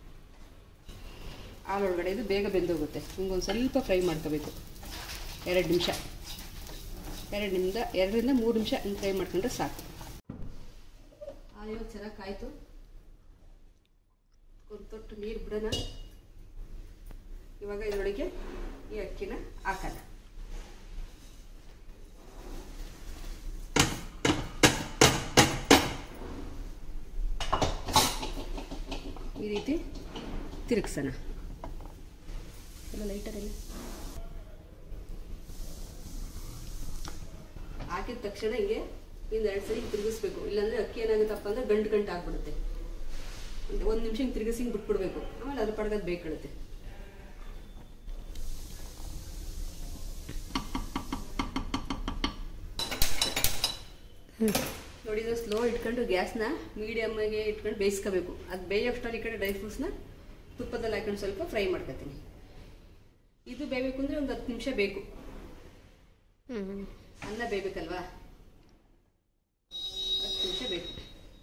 Speaker 3: ಹಾಲೊಳಗಡೆ ಇದು ಬೇಗ ಬೆಂದೋಗುತ್ತೆ ಹಿಂಗೊಂದು ಸ್ವಲ್ಪ ಫ್ರೈ ಮಾಡ್ಕೋಬೇಕು ಎರಡು ನಿಮಿಷ ಎರಡು ನಿಮಿಷ ಎರಡರಿಂದ ಮೂರು ನಿಮಿಷ ಹಿಂಗೆ ಫ್ರೈ ಮಾಡ್ಕೊಂಡ್ರೆ ಸಾಕು ಹಾಲು ಚೆನ್ನಾಗಿ ಕಾಯ್ತು ಒಂದು ತೊಟ್ಟು ನೀರು ಬಿಡೋಣ ಇವಾಗ ಇದರೊಳಗೆ ಈ ಅಕ್ಕಿನ ಹಾಕೋಣ ಈ ರೀತಿ ತಿರುಗ್ಸೋಣ ಎಲ್ಲ ಲೈಟರೆಲ್ಲ ಹಾಕಿದ ತಕ್ಷಣ ಹಿಂಗೆ ಇಂದ ಎರಡು ಸರಿ ತಿರುಗಿಸ್ಬೇಕು ಇಲ್ಲಾಂದ್ರೆ ಅಕ್ಕಿ ಏನಾಗುತ್ತಪ್ಪ ಅಂದ್ರೆ ಗಂಟು ಗಂಟು ಆಗ್ಬಿಡುತ್ತೆ ಒಂದು ನಿಮಿಷ ಹಿಂಗೆ ತಿರುಗಿಸಿ ಹಿಂಗೆ ಬಿಟ್ಬಿಡ್ಬೇಕು ಆಮೇಲೆ ಅದ್ರ ಪಡ್ಗದ್ ಬೇಕಳುತ್ತೆ ನೋಡಿ ಇದು ಸ್ಲೋ ಇಟ್ಕೊಂಡು ಗ್ಯಾಸ್ನ ಮೀಡಿಯಮ್ಗೆ ಇಟ್ಕೊಂಡು ಬೇಯಿಸ್ಕೋಬೇಕು ಅದು ಬೇಯೋಷ್ಟರಲ್ಲಿ ಈ ಕಡೆ ಡ್ರೈ ಫ್ರೂಟ್ಸ್ನ ತುಪ್ಪದಲ್ಲಿ ಹಾಕೊಂಡು ಸ್ವಲ್ಪ ಫ್ರೈ ಮಾಡ್ಕೊತೀನಿ ಇದು ಬೇಯಬೇಕು ಅಂದರೆ ಒಂದು ಹತ್ತು ನಿಮಿಷ ಬೇಕು
Speaker 2: ಹ್ಞೂ
Speaker 3: ಅನ್ನ ಬೇಯಬೇಕಲ್ವಾ ಹತ್ತು ನಿಮಿಷ ಬೇಕು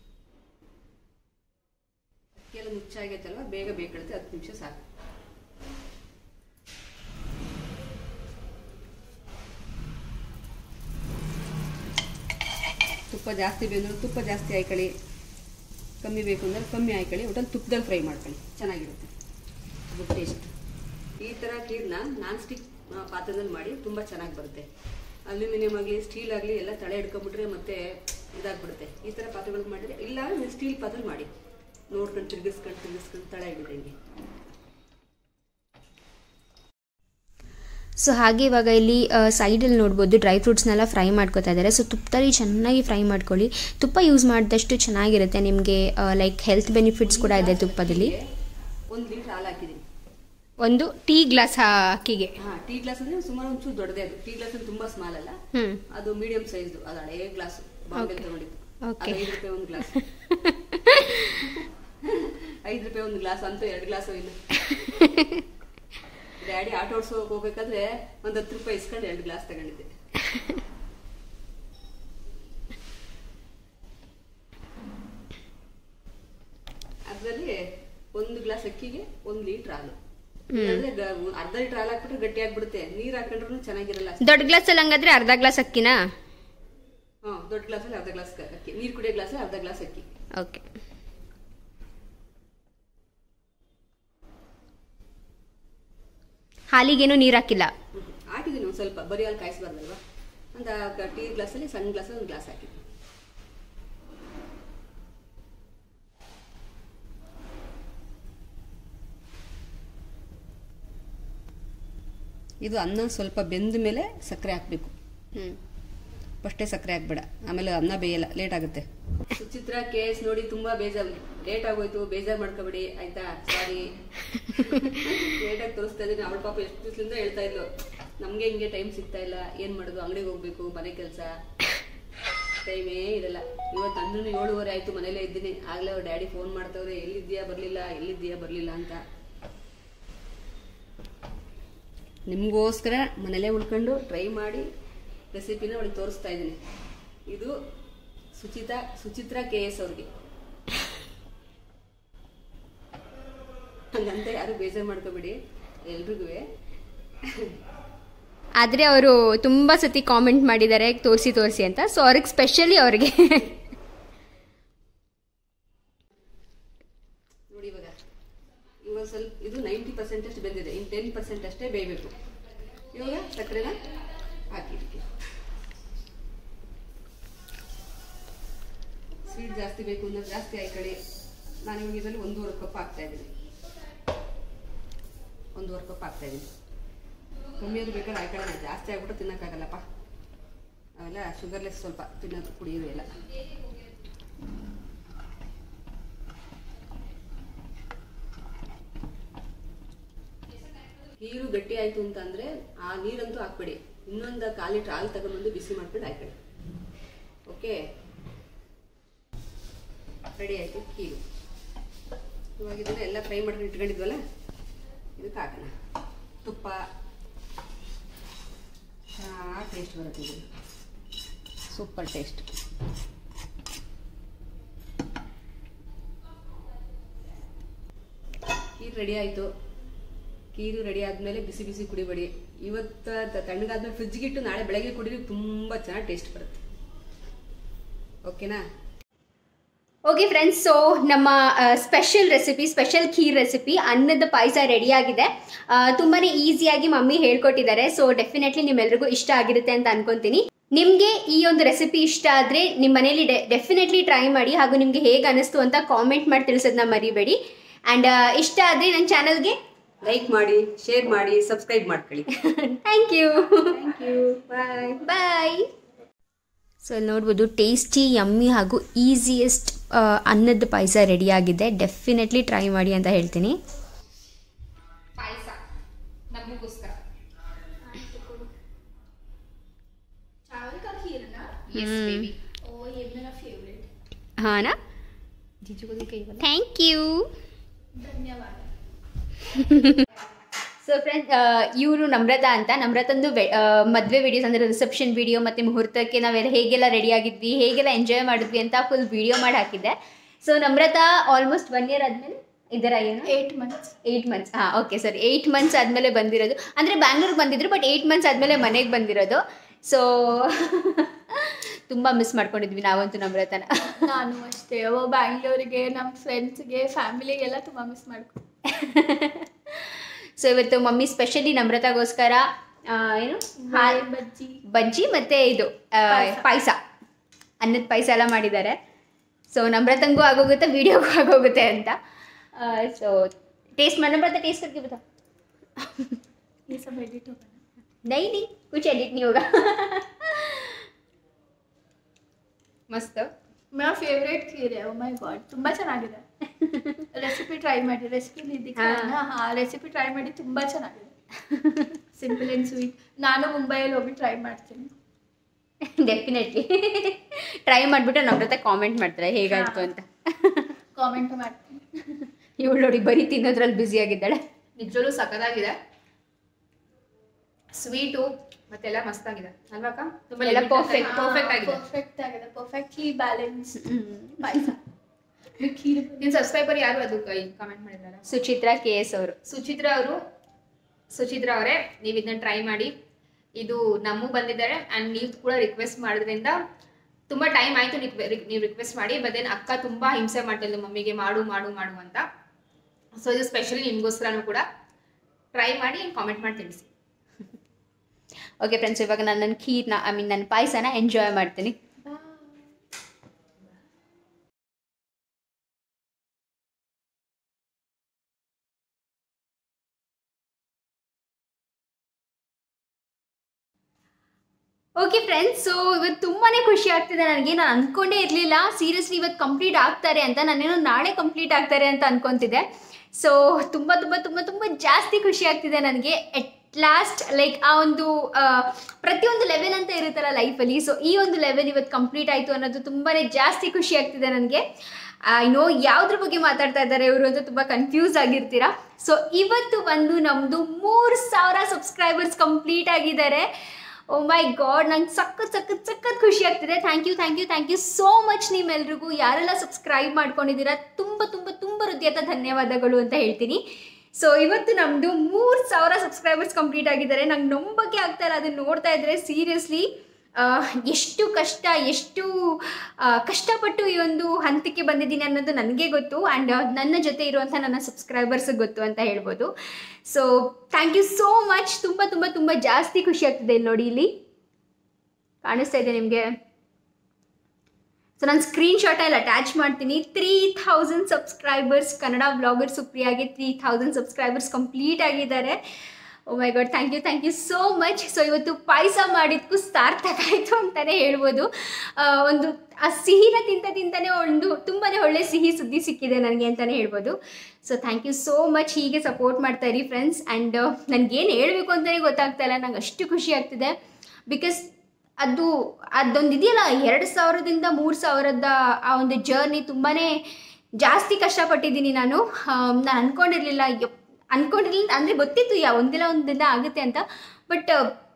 Speaker 3: ಅಕ್ಕಿಯೆಲ್ಲ ಮುಚ್ಚಾಗೈತಲ್ವ ಬೇಗ ಬೇಕಳುತ್ತೆ ಹತ್ತು ನಿಮಿಷ ಸಾಕು ತುಪ್ಪ ಜಾಸ್ತಿ ಬೇಂದ್ರೆ ತುಪ್ಪ ಜಾಸ್ತಿ ಹಾಕೊಳ್ಳಿ ಕಮ್ಮಿ ಬೇಕು ಅಂದ್ರೆ ಕಮ್ಮಿ ಹಾಕೊಳ್ಳಿ ಒಟ್ಟಲ್ಲಿ ತುಪ್ಪದಲ್ಲಿ ಫ್ರೈ ಮಾಡ್ಕೊಳ್ಳಿ ಚೆನ್ನಾಗಿರುತ್ತೆ ಅದು ಟೇಸ್ಟ್ ಈ ಥರ ಖೀರ್ನ ನಾನ್ ಸ್ಟಿಕ್ ಪಾತ್ರದಲ್ಲಿ ಮಾಡಿ ತುಂಬ ಚೆನ್ನಾಗಿ ಬರುತ್ತೆ ಅಲ್ಯೂಮಿನಿಯಂ ಆಗಲಿ ಸ್ಟೀಲ್ ಆಗಲಿ ಎಲ್ಲ ತಳೆ ಹಿಡ್ಕೊಂಬಿಟ್ರೆ ಮತ್ತೆ ಇದಾಗ್ಬಿಡುತ್ತೆ ಈ ಥರ ಪಾತ್ರೆಗಳು ಮಾಡಿದ್ರೆ ಇಲ್ಲ ನೀವು ಸ್ಟೀಲ್ ಪಾತ್ರೆ ಮಾಡಿ ನೋಡ್ಕೊಂಡು ತಿರ್ಗಿಸ್ಕೊಂಡು ತಿರ್ಗಿಸ್ಕೊಂಡು ತಳ ಹಿಡಿದಂಗೆ
Speaker 4: ಸೊ ಹಾಗೆ ಇವಾಗ ಇಲ್ಲಿ ಸೈಡಲ್ಲಿ ನೋಡ್ಬೋದು ಡ್ರೈ ಫ್ರೂಟ್ಸ್ನೆಲ್ಲ ಫ್ರೈ ಮಾಡ್ಕೊತಾ ಇದ್ದಾರೆ ಸೊ ತುಪ್ಪದಲ್ಲಿ ಚೆನ್ನಾಗಿ ಫ್ರೈ ಮಾಡ್ಕೊಳ್ಳಿ ತುಪ್ಪ ಯೂಸ್ ಮಾಡಿದಷ್ಟು ಚೆನ್ನಾಗಿರುತ್ತೆ ನಿಮಗೆ ಲೈಕ್ ಹೆಲ್ತ್ ಬೆನಿಫಿಟ್ಸ್ ಕೂಡ ಇದೆ ತುಪ್ಪದಲ್ಲಿ
Speaker 3: ಒಂದು ಲೀಟ್ರ್ ಹಾಲು ಹಾಕಿದ್ದೀನಿ
Speaker 2: ಒಂದು ಟೀ ಗ್ಲಾಸ್ ಅಕ್ಕಿಗೆ
Speaker 3: ಹಾಂ ಟೀ ಗ್ಲಾಸ್ ಅಂದರೆ ಸುಮಾರು ಒಂಚೂರು ದೊಡ್ಡದೇ ಅದು ಟೀ ಗ್ಲಾಸ್ ತುಂಬ ಸ್ಮಾಲ್ ಅಲ್ಲ
Speaker 2: ಹ್ಞೂ
Speaker 3: ಅದು ಮೀಡಿಯಂ ಸೈಜ್ದು ಅದು ಹಳೇ ಗ್ಲಾಸ್ ಬಾಂಬೆ ತಗೊಂಡಿದ್ದು
Speaker 2: Okay.
Speaker 3: ಅದು ಐದು ರೂಪಾಯಿ ಒಂದು ಗ್ಲಾಸ್ ಐದು ರೂಪಾಯಿ ಒಂದು ಗ್ಲಾಸ್ ಅಂತೂ ಎರಡು ಗ್ಲಾಸು ಇಲ್ಲ ಡ್ಯಾಡಿ ಆಟೋ ಓಡಿಸೋಕೆ ಹೋಗ್ಬೇಕಾದ್ರೆ ಒಂದು ಹತ್ತು ರೂಪಾಯಿ ಇಸ್ಕೊಂಡು ಎರಡು ಗ್ಲಾಸ್ ತಗೊಂಡಿದ್ದೆ ಅದರಲ್ಲಿ ಒಂದು ಗ್ಲಾಸ್ ಅಕ್ಕಿಗೆ ಒಂದು ಲೀಟ್ರ್ ಹಾಲು ಅಂದ್ರೆ ಗ- ಅರ್ಧ ಲೀಟ್ರ್ ಹಾಲು ಹಾಕ್ಬಿಟ್ರೆ ಗಟ್ಟಿ ಆಗ್ಬಿಡುತ್ತೆ ನೀರು ಹಾಕೊಂಡ್ರು ಚೆನ್ನಾಗಿರಲ್ಲ
Speaker 2: ದೊಡ್ಡ ಗ್ಲಾಸಲ್ಲಿ ಹಂಗಾದ್ರೆ ಅರ್ಧ ಗ್ಲಾಸ್ ಅಕ್ಕಿನಾ
Speaker 3: ಹಾ ದೊಡ್ಡ ಗ್ಲಾಸಲ್ಲಿ ಅರ್ಧ ಗ್ಲಾಸ್ ಅಕ್ಕಿ ನೀರು ಕುಡಿಯೋ ಗ್ಲಾಸಲ್ಲಿ ಅರ್ಧ ಗ್ಲಾಸ್ ಅಕ್ಕಿ
Speaker 2: ಓಕೆ
Speaker 1: ಹಾಲಿಗೇನು ನೀರು ಹಾಕಿಲ್ಲ
Speaker 3: ಹ್ಮ್. ಹಾಕಿದ್ದೀನಿ ಒಂದು ಸ್ವಲ್ಪ ಬರೀ ಹಾಲು ಕಾಯಿಸ್ಬಾರ್ದಲ್ವಾ ಒಂದು ಟೀ ಗ್ಲಾಸಲ್ಲಿ ಸಣ್ಣ ಗ್ಲಾಸಲ್ಲಿ ಒಂದು ಗ್ಲಾಸ್ ಹಾಕಿದ್ವಿ ಇದು ಅನ್ನ ಸ್ವಲ್ಪ ಬೆಂದ ಮೇಲೆ ಸಕ್ಕರೆ ಹಾಕಬೇಕು
Speaker 2: ಹ್ಞೂ
Speaker 3: ಫಸ್ಟೇ ಸಕ್ಕರೆ ಹಾಕ್ಬೇಡ ಆಮೇಲೆ ಅನ್ನ ಬೇಯಲ್ಲ ಲೇಟ್ ಆಗುತ್ತೆ ಸುಚಿತ್ರ ಕೇಸ್ ನೋಡಿ ತುಂಬಾ ಬೇಜಾರು ಲೇಟ್ ಆಗೋಯ್ತು ಬೇಜಾರು ಮಾಡ್ಕೋಬೇಡಿ ಆಯ್ತಾ ಸಾರಿ ಲೇಟಾಗಿ ತೋರಿಸ್ತಾ ಇದ್ದೀನಿ ಅವಳ ಪಾಪ ಎಷ್ಟು ದಿವಸದಿಂದ ಹೇಳ್ತಾ ಇದ್ಲು ನಮಗೆ ಹಿಂಗೆ ಟೈಮ್ ಸಿಗ್ತಾ ಇಲ್ಲ ಏನ್ ಮಾಡೋದು ಅಂಗಡಿಗೆ ಹೋಗ್ಬೇಕು ಮನೆ ಕೆಲಸ ಟೈಮೇ ಇರಲ್ಲ ಇವತ್ತು ಅಂದ್ರೂ ಏಳುವರೆ ಆಯ್ತು ಮನೇಲೇ ಇದ್ದೀನಿ ಆಗ್ಲೇ ಅವ್ರ ಡ್ಯಾಡಿ ಫೋನ್ ಮಾಡ್ತವ್ರೆ ಎಲ್ಲಿದ್ದೀಯಾ ಬರ್ಲಿಲ್ಲ ಎಲ್ಲಿದ್ದೀಯಾ ಬರ್ಲಿಲ್ಲ ಅಂತ ನಿಮಗೋಸ್ಕರ ಮನೇಲೇ ಉಳ್ಕೊಂಡು ಟ್ರೈ ಮಾಡಿ ರೆಸಿಪಿನ ಅವಳಿಗೆ ತೋರಿಸ್ತಾ ಇದ್ದೀನಿ ಇದು ಸುಚಿತಾ ಸುಚಿತ್ರಾ ಕೆ ಎಸ್ ಅವ್ರಿಗೆ ಹಂಗಂತ ಯಾರು ಬೇಜಾರು ಮಾಡ್ಕೋಬೇಡಿ ಎಲ್ರಿಗೂ
Speaker 2: ಆದರೆ ಅವರು ತುಂಬ ಸತಿ ಕಾಮೆಂಟ್ ಮಾಡಿದ್ದಾರೆ ತೋರಿಸಿ ತೋರಿಸಿ ಅಂತ ಸೊ ಅವ್ರಿಗೆ ಸ್ಪೆಷಲಿ ಅವ್ರಿಗೆ
Speaker 3: ನೋಡಿ ಇವಾಗ ಇವಾಗ ಸ್ವಲ್ಪ ಇದು ನೈಂಟಿ ಪರ್ಸೆಂಟ್ ಅಷ್ಟು ಬೆಂದಿದೆ ಇನ್ನು ಟೆನ್ ಪರ್ಸೆಂಟ್ ಅಷ್ಟೇ ಬೇಯಬೇಕು ಇವಾಗ ಸಕ್ಕರೆನ ಹಾಕಿ ಇದಕ್ಕೆ ಸ್ವೀಟ್ ಜಾಸ್ತಿ ಬೇಕು ಅಂದ್ರೆ ಜಾಸ್ತಿ ಹಾಕೊಳ್ಳಿ ನಾನು ಇವಾಗ ಇದರಲ್ಲಿ ಒಂದೂವರೆ ಕಪ್ ಹಾಕ್ತಾ ಇದ್ದೀನಿ ಒಂದೂವರೆ ಕಪ್ ಹಾಕ್ತಾ ಇದ್ದೀನಿ ಕಮ್ಮಿ ಆದ್ರೂ ಬೇಕಾದ್ರೆ ಹಾಕೊಳ್ಳೋಣ ಜಾಸ್ತಿ ಆಗ್ಬಿಟ್ಟು ತಿನ್ನಕ್ಕಾಗಲ್ಲಪ್ಪ ಅವೆಲ್ಲ ಶುಗರ್ಲೆಸ್ ಸ್ವಲ್ಪ ತಿನ್ನೋದು ಕುಡಿಯೋದು ಎಲ್ಲ ನೀರು ಗಟ್ಟಿ ಆಯ್ತು ಅಂತ ಅಂದ್ರೆ ಆ ನೀರಂತೂ ಹಾಕ್ಬೇಡಿ ಇನ್ನೊಂದು ಕಾಲು ಲೀಟ್ರ್ ಹಾಲು ತಗೊಂಡ್ಬಂದು ಬಿಸಿ ಮಾಡ್ಕೊಂಡು ಹಾಕೊಳ್ಳಿ ಓಕೆ ರೆಡಿ ಆಯ್ತು ಕೀರು ಇವಾಗ ಇದನ್ನ ಎಲ್ಲ ಫ್ರೈ ಮಾಡ್ಕೊಂಡು ಇಟ್ಕೊಂಡಿದ್ವಲ್ಲ ಇದಕ್ಕೆ ಹಾಕೋಣ ತುಪ್ಪ ಚೆನ್ನಾಗಿ ಟೇಸ್ಟ್ ಬರುತ್ತೆ ಇದು ಸೂಪರ್ ಟೇಸ್ಟ್ ಕೀರು ರೆಡಿ ಆಯಿತು ಕೀರು ರೆಡಿ ಆದಮೇಲೆ ಬಿಸಿ ಬಿಸಿ ಕುಡಿಬೇಡಿ ಇವತ್ತು ತ- ತಣ್ಣಗಾದ್ಮೇಲೆ ಫ್ರಿಜ್ಗೆ ಇಟ್ಟು ನಾಳೆ ಬೆಳಗ್ಗೆ ಕುಡಿದ್ರೆ ತುಂಬ ಚೆನ್ನಾಗಿ ಟೇಸ್ಟ್ ಬರುತ್ತೆ ಓಕೆನಾ
Speaker 2: ಓಕೆ ಫ್ರೆಂಡ್ಸ್ ಸೊ ನಮ್ಮ special recipe special kheer recipe ಅನ್ನದ ಪಾಯಸ ರೆಡಿಯಾಗಿದೆ ತುಂಬಾ ಈಸಿಯಾಗಿ ಮಮ್ಮಿ ಹೇಳ್ಕೊಟ್ಟಿದ್ದಾರೆ ಸೊ ಡೆಫಿನೆಟ್ಲಿ ನಿಮ್ಮೆಲ್ರಿಗೂ ಇಷ್ಟ ಆಗಿರುತ್ತೆ ಅಂತ ಅನ್ಕೊಂತೀನಿ ನಿಮಗೆ ಈ ಒಂದು ರೆಸಿಪಿ ಇಷ್ಟ ಆದರೆ ನಿಮ್ಮ ಮನೇಲಿ ಡೆಫಿನೆಟ್ಲಿ ಟ್ರೈ ಮಾಡಿ ಹಾಗೂ ನಿಮಗೆ ಹೇಗೆ ಅನಿಸ್ತು ಅಂತ ಕಾಮೆಂಟ್ ಮಾಡಿ ತಿಳಿಸೋದನ್ನ ಮರಿಬೇಡಿ ಆ್ಯಂಡ್ ಇಷ್ಟ ಆದರೆ ನನ್ನ ಚಾನಲ್ಗೆ
Speaker 3: ಲೈಕ್ ಮಾಡಿ ಶೇರ್ ಮಾಡಿ ಸಬ್ಸ್ಕ್ರೈಬ್ ಮಾಡ್ಕೊಳ್ಳಿ
Speaker 2: thank you
Speaker 3: thank you bye
Speaker 2: bye
Speaker 4: so ಇಲ್ಲಿ ನೋಡ್ಬೋದು ಟೇಸ್ಟಿ ಯಮ್ಮಿ ಹಾಗೂ ಈಸಿಯೆಸ್ಟ್ ಅನ್ನದ ಪಾಯಸ ರೆಡಿಯಾಗಿದೆ ಡೆಫಿನೆಟ್ಲಿ ಟ್ರೈ ಮಾಡಿ ಅಂತ ಹೇಳ್ತೀನಿ
Speaker 2: ಪಾಯಸ ನಮಗೋಸ್ಕರ
Speaker 1: चावल का खीर ना
Speaker 2: ಎಸ್ ಬೇಬಿ
Speaker 1: ओ ये मेरा फेवरेट
Speaker 2: ಹಾನಾ ಥ್ಯಾಂಕ್ ಯು
Speaker 1: धन्यवाद
Speaker 2: ಸೊ ಫ್ರೆಂಡ್ಸ್ ಇವರು ನಮ್ರತಾ ಅಂತ ನಮ್ರತಂದು ಮದುವೆ ವಿಡಿಯೋಸ್ ಅಂದರೆ ರಿಸೆಪ್ಷನ್ ವಿಡಿಯೋ ಮತ್ತು ಮುಹೂರ್ತಕ್ಕೆ ನಾವೆಲ್ಲ ಹೇಗೆಲ್ಲ ರೆಡಿ ಆಗಿದ್ವಿ ಹೇಗೆಲ್ಲ ಎಂಜಾಯ್ ಮಾಡಿದ್ವಿ ಅಂತ ಫುಲ್ ವಿಡಿಯೋ ಮಾಡಿ ಹಾಕಿದ್ದೆ so Namrata almost one year ಆದಮೇಲೆ ಇದರ ಏನು
Speaker 1: एट मंथ्स
Speaker 2: ಏಯ್ಟ್ ಮಂತ್ಸ್ ಹಾಂ ಓಕೆ ಸರಿ ಏಯ್ಟ್ ಮಂತ್ಸ್ ಆದಮೇಲೆ ಬಂದಿರೋದು ಅಂದರೆ ಬ್ಯಾಂಗ್ಳೂರ್ಗೆ ಬಂದಿದ್ರು ಬಟ್ ಏಯ್ಟ್ ಮಂತ್ಸ್ ಆದಮೇಲೆ ಮನೆಗೆ ಬಂದಿರೋದು ಸೊ ತುಂಬ ಮಿಸ್ ಮಾಡ್ಕೊಂಡಿದ್ವಿ ನಾವಂತೂ ನಮ್ರತನ
Speaker 1: ನಾನು ಅಷ್ಟೇ ಅವ ಬ್ಯಾಂಗ್ಳೂರಿಗೆ ನಮ್ಮ ಫ್ರೆಂಡ್ಸ್ಗೆ ಫ್ಯಾಮಿಲಿಗೆಲ್ಲ ತುಂಬ ಮಿಸ್ ಮಾಡ್ಕೊ
Speaker 2: ಸೊ ಇವತ್ತು ಮಮ್ಮಿ ಸ್ಪೆಷಲಿ ನಮ್ರತಾಗೋಸ್ಕರ ಆ, ಏನು
Speaker 1: ಹಾಯ್ ಬಜ್ಜಿ
Speaker 2: ಬಜ್ಜಿ ಮತ್ತೆ ಇದು
Speaker 1: ಪಾಯ್ಸ.
Speaker 2: ಪಾಯಸ ಅನ್ನದ ಪಾಯಸ ಎಲ್ಲ ಮಾಡಿದ್ದಾರೆ ಸೊ ನಮ್ರತಂಗೂ ಆಗೋಗುತ್ತೆ ವಿಡಿಯೋಗೂ ಆಗೋಗುತ್ತೆ ಅಂತ ಸೊ ಟೇಸ್ಟ್ ಮಾಡಿ ನಮ್ರತ ಟೇಸ್ಟ್ करके बता
Speaker 1: ये सब एडिट होगा ना
Speaker 2: नहीं नहीं कुछ एडिट नहीं होगा ಮಸ್ತ್
Speaker 1: मेरा फेवरेट खीर है ओ माय गॉड ತುಂಬಾ ಚೆನ್ನಾಗಿದೆ ರೆಸಿಪಿ ಟ್ರೈ ಮಾಡಿ ರೆಸಿಪಿ
Speaker 2: ಹಾ.
Speaker 1: ಹಾ ರೆಸಿಪಿ ಟ್ರೈ ಮಾಡಿ ತುಂಬಾ ಚೆನ್ನಾಗಿದೆ ಸಿಂಪಲ್ ಆ್ಯಂಡ್ ಸ್ವೀಟ್ ನಾನು ಮುಂಬೈಯಲ್ಲಿ ಹೋಗಿ ಟ್ರೈ ಮಾಡ್ತೀನಿ
Speaker 2: ಡೆಫಿನೆಟ್ಲಿ ಟ್ರೈ ಮಾಡಿಬಿಟ್ಟು ನಮ್ರತ ಕಾಮೆಂಟ್ ಮಾಡ್ತಾರೆ ಹೇಗಾಯ್ತು ಅಂತ
Speaker 1: ಕಾಮೆಂಟ್ ಮಾಡ್ತೀನಿ
Speaker 2: ಇವಳು ನೋಡಿ ಬರೀ ತಿನ್ನೋದ್ರಲ್ಲಿ ಬ್ಯುಸಿ ಆಗಿದ್ದಾಳೆ
Speaker 5: ನಿಜವಲ್ಲೂ ಸಖತ್ತಾಗಿದೆ ಸ್ವೀಟು ಮತ್ತೆಲ್ಲ ಮಸ್ತಾಗಿದೆ ಅಲ್ವಾಕ ತುಂಬಾ
Speaker 2: ಎಲ್ಲ
Speaker 5: limit ಆಗಿ-
Speaker 2: perfect,
Speaker 5: perfect ಆಗಿದೆ
Speaker 1: ಪರ್ಫೆಕ್ಟ್ ಆಗಿದೆ ಪರ್ಫೆಕ್ಟ್ಲಿ ಬ್ಯಾಲೆನ್ಸ್ ಪಾಯಸ ಖೀರ್
Speaker 5: ನಿನ್ ಸಬ್ಸ್ಕ್ರೈಬರ್ ಯಾರು ಅದು ಕಾಮೆಂಟ್ ಮಾಡಿದ್ದಾರೆ
Speaker 2: ಸುಚಿತ್ರಾ ಕೆ ಎಸ್ ಅವರು
Speaker 5: ಸುಚಿತ್ರ ಅವರು ಸುಚಿತ್ರ ಅವರೇ ನೀವು ಇದನ್ನ ಟ್ರೈ ಮಾಡಿ ಇದು ನಮಗೂ ಬಂದಿದ್ದಾರೆ ಆ್ಯಂಡ್ ನೀವು ಕೂಡ ರಿಕ್ವೆಸ್ಟ್ ಮಾಡೋದ್ರಿಂದ ತುಂಬ ಟೈಮ್ ಆಯಿತು ನೀವು ರಿಕ್ವೆಸ್ಟ್ ಮಾಡಿ ಬಟ್ ದೆನ್ ಅಕ್ಕ ತುಂಬ ಹಿಂಸೆ ಮಾಡ್ತಿದ್ಲು ಮಮ್ಮಿಗೆ ಮಾಡು ಮಾಡು ಮಾಡು ಅಂತ ಸೊ ಇದು ಸ್ಪೆಷಲಿ ನಿಮಗೋಸ್ಕರನೂ ಕೂಡ ಟ್ರೈ ಮಾಡಿ ಕಾಮೆಂಟ್ ಮಾಡಿ ತಿಳಿಸಿ
Speaker 2: ಓಕೆ ಫ್ರೆಂಡ್ಸ್ ಇವಾಗ ನಾನು ನನ್ನ ಖೀರ್ನ ಐ ಮೀನ್ ನನ್ನ ಪಾಯಸನ ಎಂಜಾಯ್ ಮಾಡ್ತೀನಿ ಓಕೆ ಫ್ರೆಂಡ್ಸ್ ಸೊ ಇವತ್ತು ತುಂಬಾ ಖುಷಿ ಆಗ್ತಿದೆ ನನಗೆ ನಾನು ಅಂದ್ಕೊಂಡೇ ಇರಲಿಲ್ಲ ಸೀರಿಯಸ್ಲಿ ಇವತ್ತು ಕಂಪ್ಲೀಟ್ ಆಗ್ತಾರೆ ಅಂತ ನಾನೇನೋ ನಾಳೆ ಕಂಪ್ಲೀಟ್ ಆಗ್ತಾರೆ ಅಂತ ಅನ್ಕೊತಿದ್ದೆ ಸೊ ತುಂಬ ತುಂಬ ತುಂಬ ತುಂಬ ಜಾಸ್ತಿ ಖುಷಿ ಆಗ್ತಿದೆ ನನಗೆ ಎಟ್ ಲಾಸ್ಟ್ ಲೈಕ್ ಆ ಒಂದು ಆ, ಪ್ರತಿಯೊಂದು ಲೆವೆಲ್ ಅಂತ ಇರುತ್ತಲ್ಲ ಲೈಫಲ್ಲಿ ಸೊ ಈ ಒಂದು ಲೆವೆಲ್ ಇವತ್ತು ಕಂಪ್ಲೀಟ್ ಆಯಿತು ಅನ್ನೋದು ತುಂಬಾ ಜಾಸ್ತಿ ಖುಷಿ ಆಗ್ತಿದೆ ನನಗೆ ಐ ನೋ ಯಾವುದ್ರ ಬಗ್ಗೆ ಮಾತಾಡ್ತಾ ಇದ್ದಾರೆ ಇವರು ಅಂತ ತುಂಬ ಕನ್ಫ್ಯೂಸ್ ಆಗಿರ್ತೀರಾ ಸೊ ಇವತ್ತು ಬಂದು ನಮ್ಮದು ಮೂರು ಸಾವಿರ ಸಬ್ಸ್ಕ್ರೈಬರ್ಸ್ ಕಂಪ್ಲೀಟ್ ಆಗಿದ್ದಾರೆ ಓ ಮೈ ಗಾಡ್ ನಂಗೆ ಸಖತ್ ಸಖತ್ ಸಖತ್ ಖುಷಿ ಆಗ್ತಿದೆ thank you thank you thank you so much ನಿಮ್ಮೆಲ್ರಿಗೂ ಯಾರೆಲ್ಲ ಸಬ್ಸ್ಕ್ರೈಬ್ ಮಾಡ್ಕೊಂಡಿದ್ದೀರಾ ತುಂಬ ತುಂಬ ತುಂಬ ಹೃದಯದ ಧನ್ಯವಾದಗಳು ಅಂತ ಹೇಳ್ತೀನಿ ಸೊ ಇವತ್ತು ನಮ್ಮದು ಮೂರು ಸಾವಿರ ಸಬ್ಸ್ಕ್ರೈಬರ್ಸ್ ಕಂಪ್ಲೀಟ್ ಆಗಿದ್ದಾರೆ ನಂಗೆ ನಂಬಕ್ಕೆ ಆಗ್ತಾ ಇಲ್ಲ ಅದನ್ನ ನೋಡ್ತಾ ಇದ್ರೆ ಸೀರಿಯಸ್ಲಿ ಎಷ್ಟು ಕಷ್ಟ ಎಷ್ಟು ಆ, ಕಷ್ಟಪಟ್ಟು ಈ ಒಂದು ಹಂತಕ್ಕೆ ಬಂದಿದ್ದೀನಿ ಅನ್ನೋದು ನನಗೆ ಗೊತ್ತು ಆ್ಯಂಡ್ ನನ್ನ ಜೊತೆ ಇರುವಂಥ ನನ್ನ ಸಬ್ಸ್ಕ್ರೈಬರ್ಸ್ಗೆ ಗೊತ್ತು ಅಂತ ಹೇಳ್ಬೋದು so thank you so much ತುಂಬ ತುಂಬ ತುಂಬ ಜಾಸ್ತಿ ಖುಷಿ ಆಗ್ತಿದೆ ಇಲ್ಲಿ ನೋಡಿ ಇಲ್ಲಿ ಕಾಣಿಸ್ತಾ ಇದೆ ನಿಮಗೆ ಸೊ ನಾನು ಸ್ಕ್ರೀನ್ ಶಾಟಲ್ಲಿ ಅಟ್ಯಾಚ್ ಮಾಡ್ತೀನಿ three thousand subscribers Kannada blogger ಸುಪ್ರಿಯಾಗೆ ತ್ರೀ ಥೌಸಂಡ್ ಸಬ್ಸ್ಕ್ರೈಬರ್ಸ್ ಕಂಪ್ಲೀಟ್ ಆಗಿದ್ದಾರೆ oh my god thank you thank you so much so ಇವತ್ತು ಪಾಯಸ ಮಾಡಿದ್ಕು ಸಾರ್ಥಕ ಆಯಿತು ಅಂತಲೇ ಹೇಳ್ಬೋದು ಆ, ಒಂದು ಆ ಸಿಹಿನ ತಿಂತ ತಿಂತಾನೆ ಒಂದು ತುಂಬಾ ಒಳ್ಳೆ ಸಿಹಿ ಸುದ್ದಿ ಸಿಕ್ಕಿದೆ ನನಗೆ ಅಂತಲೇ ಹೇಳ್ಬೋದು so thank you so much ಹೀಗೆ ಸಪೋರ್ಟ್ ಮಾಡ್ತಾ ಇರಿ ಫ್ರೆಂಡ್ಸ್ ಆ್ಯಂಡ್ ನನಗೇನು ಹೇಳಬೇಕು ಅಂತಲೇ ಗೊತ್ತಾಗ್ತಾ ಇಲ್ಲ ನಂಗೆ ಅಷ್ಟು ಖುಷಿ ಆಗ್ತಿದೆ ಬಿಕಾಸ್ ಅದು ಅದೊಂದು ಇದೆಯಲ್ಲ ಎರಡು ಸಾವಿರದಿಂದ ಮೂರು ಸಾವಿರದ ಆ ಒಂದು ಜರ್ನಿ ತುಂಬಾ ಜಾಸ್ತಿ ಕಷ್ಟಪಟ್ಟಿದ್ದೀನಿ ನಾನು ನಾನು ಅಂದ್ಕೊಂಡಿರಲಿಲ್ಲ ಯಪ್ ಅಂದ್ಕೊಂಡಿರ್ಲಿಲ್ಲ ಅಂದರೆ ಗೊತ್ತಿತ್ತು ಯಾ ಒಂದಿಲ್ಲ ಒಂದು ದಿನ ಆಗುತ್ತೆ ಅಂತ ಬಟ್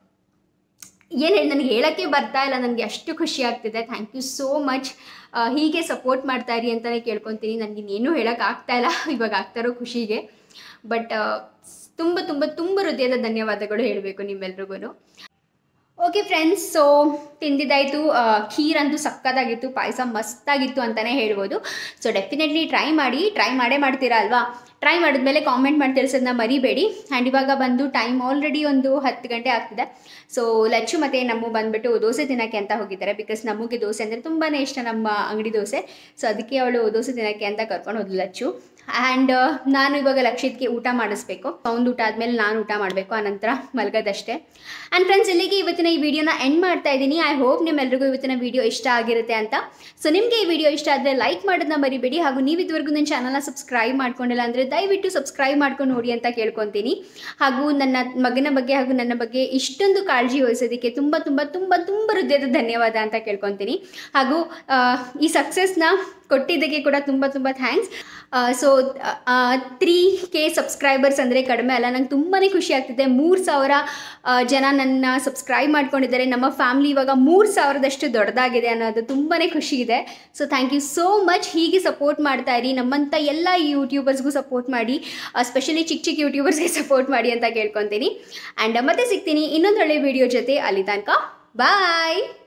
Speaker 2: ಏನು ಹೇಳಿ ನನಗೆ ಹೇಳೋಕ್ಕೆ ಬರ್ತಾ ಇಲ್ಲ ನನಗೆ ಅಷ್ಟು ಖುಷಿ ಆಗ್ತಿದೆ ಥ್ಯಾಂಕ್ ಯು ಸೋ ಮಚ್ ಹೀಗೆ ಸಪೋರ್ಟ್ ಮಾಡ್ತಾ ಇರಿ ಅಂತಲೇ ಕೇಳ್ಕೊತೀನಿ ನನಗೆ ಇನ್ನೇನು ಹೇಳೋಕೆ ಆಗ್ತಾ ಇಲ್ಲ ಇವಾಗ ಆಗ್ತಾ ಇರೋ ಖುಷಿಗೆ ಬಟ್ ತುಂಬ ತುಂಬ ತುಂಬ ಹೃದಯದ ಧನ್ಯವಾದಗಳು ಹೇಳಬೇಕು ನಿಮ್ಮೆಲ್ರಿಗೂ ಓಕೆ ಫ್ರೆಂಡ್ಸ್ ಸೊ ತಿಂದಿದ್ದಾಯಿತು ಖೀರ್ ಅಂತೂ ಸಕ್ಕತ್ತಾಗಿತ್ತು ಪಾಯಸ ಮಸ್ತಾಗಿತ್ತು ಅಂತಲೇ ಹೇಳ್ಬೋದು ಸೊ ಡೆಫಿನೆಟ್ಲಿ ಟ್ರೈ ಮಾಡಿ ಟ್ರೈ ಮಾಡೇ ಮಾಡ್ತೀರಾ ಅಲ್ವಾ ಟ್ರೈ ಮಾಡಿದ್ಮೇಲೆ ಕಾಮೆಂಟ್ ಮಾಡಿ ತಿಳಿಸೋದನ್ನ ಮರಿಬೇಡಿ ಆ್ಯಂಡ್ ಇವಾಗ ಬಂದು ಟೈಮ್ ಆಲ್ರೆಡಿ ಒಂದು ಹತ್ತು ಗಂಟೆ ಆಗ್ತಿದೆ ಸೊ ಲಚ್ಚು ಮತ್ತು ನಮ್ಮ ಬಂದುಬಿಟ್ಟು ದೋಸೆ ತಿನ್ನೋಕ್ಕೆ ಅಂತ ಹೋಗಿದ್ದಾರೆ ಬಿಕಾಸ್ ನಮಗೆ ದೋಸೆ ಅಂದರೆ ತುಂಬಾ ಇಷ್ಟ ನಮ್ಮ ಅಂಗಡಿ ದೋಸೆ ಸೊ ಅದಕ್ಕೆ ಅವಳು ದೋಸೆ ತಿನ್ನೋಕ್ಕೆ ಅಂತ ಕರ್ಕೊಂಡು ಹೋದ್ಲು ಲಚ್ಚು ಆ್ಯಂಡ್ ನಾನು ಇವಾಗ ಲಕ್ಷಿತ್ಗೆ ಊಟ ಮಾಡಿಸ್ಬೇಕು ಅವ್ನು ಊಟ ಆದಮೇಲೆ ನಾನು ಊಟ ಮಾಡಬೇಕು ಆನಂತರ ಮಲಗೋದಷ್ಟೇ ಆ್ಯಂಡ್ ಫ್ರೆಂಡ್ಸ್ ಇಲ್ಲಿಗೆ ಇವತ್ತಿನ ಈ ವಿಡಿಯೋನ ಎಂಡ್ ಮಾಡ್ತಾ ಇದ್ದೀನಿ ಐ ಹೋಪ್ ನಿಮ್ಮೆಲ್ರಿಗೂ ಇವತ್ತಿನ ವಿಡಿಯೋ ಇಷ್ಟ ಆಗಿರುತ್ತೆ ಅಂತ ಸೊ ನಿಮಗೆ ಈ ವಿಡಿಯೋ ಇಷ್ಟ ಆದರೆ ಲೈಕ್ ಮಾಡೋದನ್ನ ಮರಿಬೇಡಿ ಹಾಗೂ ನೀವು ಇದುವರೆಗೂ ನನ್ನ ಚಾನಲ್ನ ಸಬ್ಸ್ಕ್ರೈಬ್ ಮಾಡ್ಕೊಂಡಿಲ್ಲ ಅಂದರೆ ದಯವಿಟ್ಟು ಸಬ್ಸ್ಕ್ರೈಬ್ ಮಾಡ್ಕೊಂಡು ನೋಡಿ ಅಂತ ಕೇಳ್ಕೊತೀನಿ ಹಾಗೂ ನನ್ನ ಮಗನ ಬಗ್ಗೆ ಹಾಗೂ ನನ್ನ ಬಗ್ಗೆ ಇಷ್ಟೊಂದು ಕಾಳಜಿ ವಹಿಸೋದಕ್ಕೆ ತುಂಬ ತುಂಬ ತುಂಬ ತುಂಬ ಹೃದಯದ ಧನ್ಯವಾದ ಅಂತ ಕೇಳ್ಕೊತೀನಿ ಹಾಗೂ ಆ, ಈ ಸಕ್ಸಸ್ನ ಕೊಟ್ಟಿದ್ದಕ್ಕೆ ಕೂಡ ತುಂಬ ತುಂಬ thanks so three K subscribers ಅಂದರೆ ಕಡಿಮೆ ಅಲ್ಲ ನಂಗೆ ತುಂಬಾ ಖುಷಿ ಆಗ್ತಿದೆ ಮೂರು ಸಾವಿರ ಆ, ಜನ ನನ್ನ ಸಬ್ಸ್ಕ್ರೈಬ್ ಮಾಡ್ಕೊಂಡಿದ್ದಾರೆ ನಮ್ಮ ಫ್ಯಾಮ್ಲಿ ಇವಾಗ ಮೂರು ಸಾವಿರದಷ್ಟು ದೊಡ್ಡದಾಗಿದೆ ಅನ್ನೋದು ತುಂಬಾ ಖುಷಿ ಇದೆ so thank you so much ಹೀಗೆ ಸಪೋರ್ಟ್ ಮಾಡ್ತಾ ಇರಿ ನಮ್ಮಂಥ ಎಲ್ಲ ಯೂಟ್ಯೂಬರ್ಸ್ಗೂ ಸಪೋರ್ಟ್ ಮಾಡಿ ಸ್ಪೆಷಲಿ ಚಿಕ್ಕ ಚಿಕ್ಕ ಯೂಟ್ಯೂಬರ್ಸ್ಗೆ ಸಪೋರ್ಟ್ ಮಾಡಿ ಅಂತ ಕೇಳ್ಕೊತೀನಿ ಆ್ಯಂಡ್ ಮತ್ತೆ ಸಿಗ್ತೀನಿ ಇನ್ನೊಂದು ಒಳ್ಳೆ ವಿಡಿಯೋ ಜೊತೆ ಅಲ್ಲಿ ತನಕ ಬಾಯ್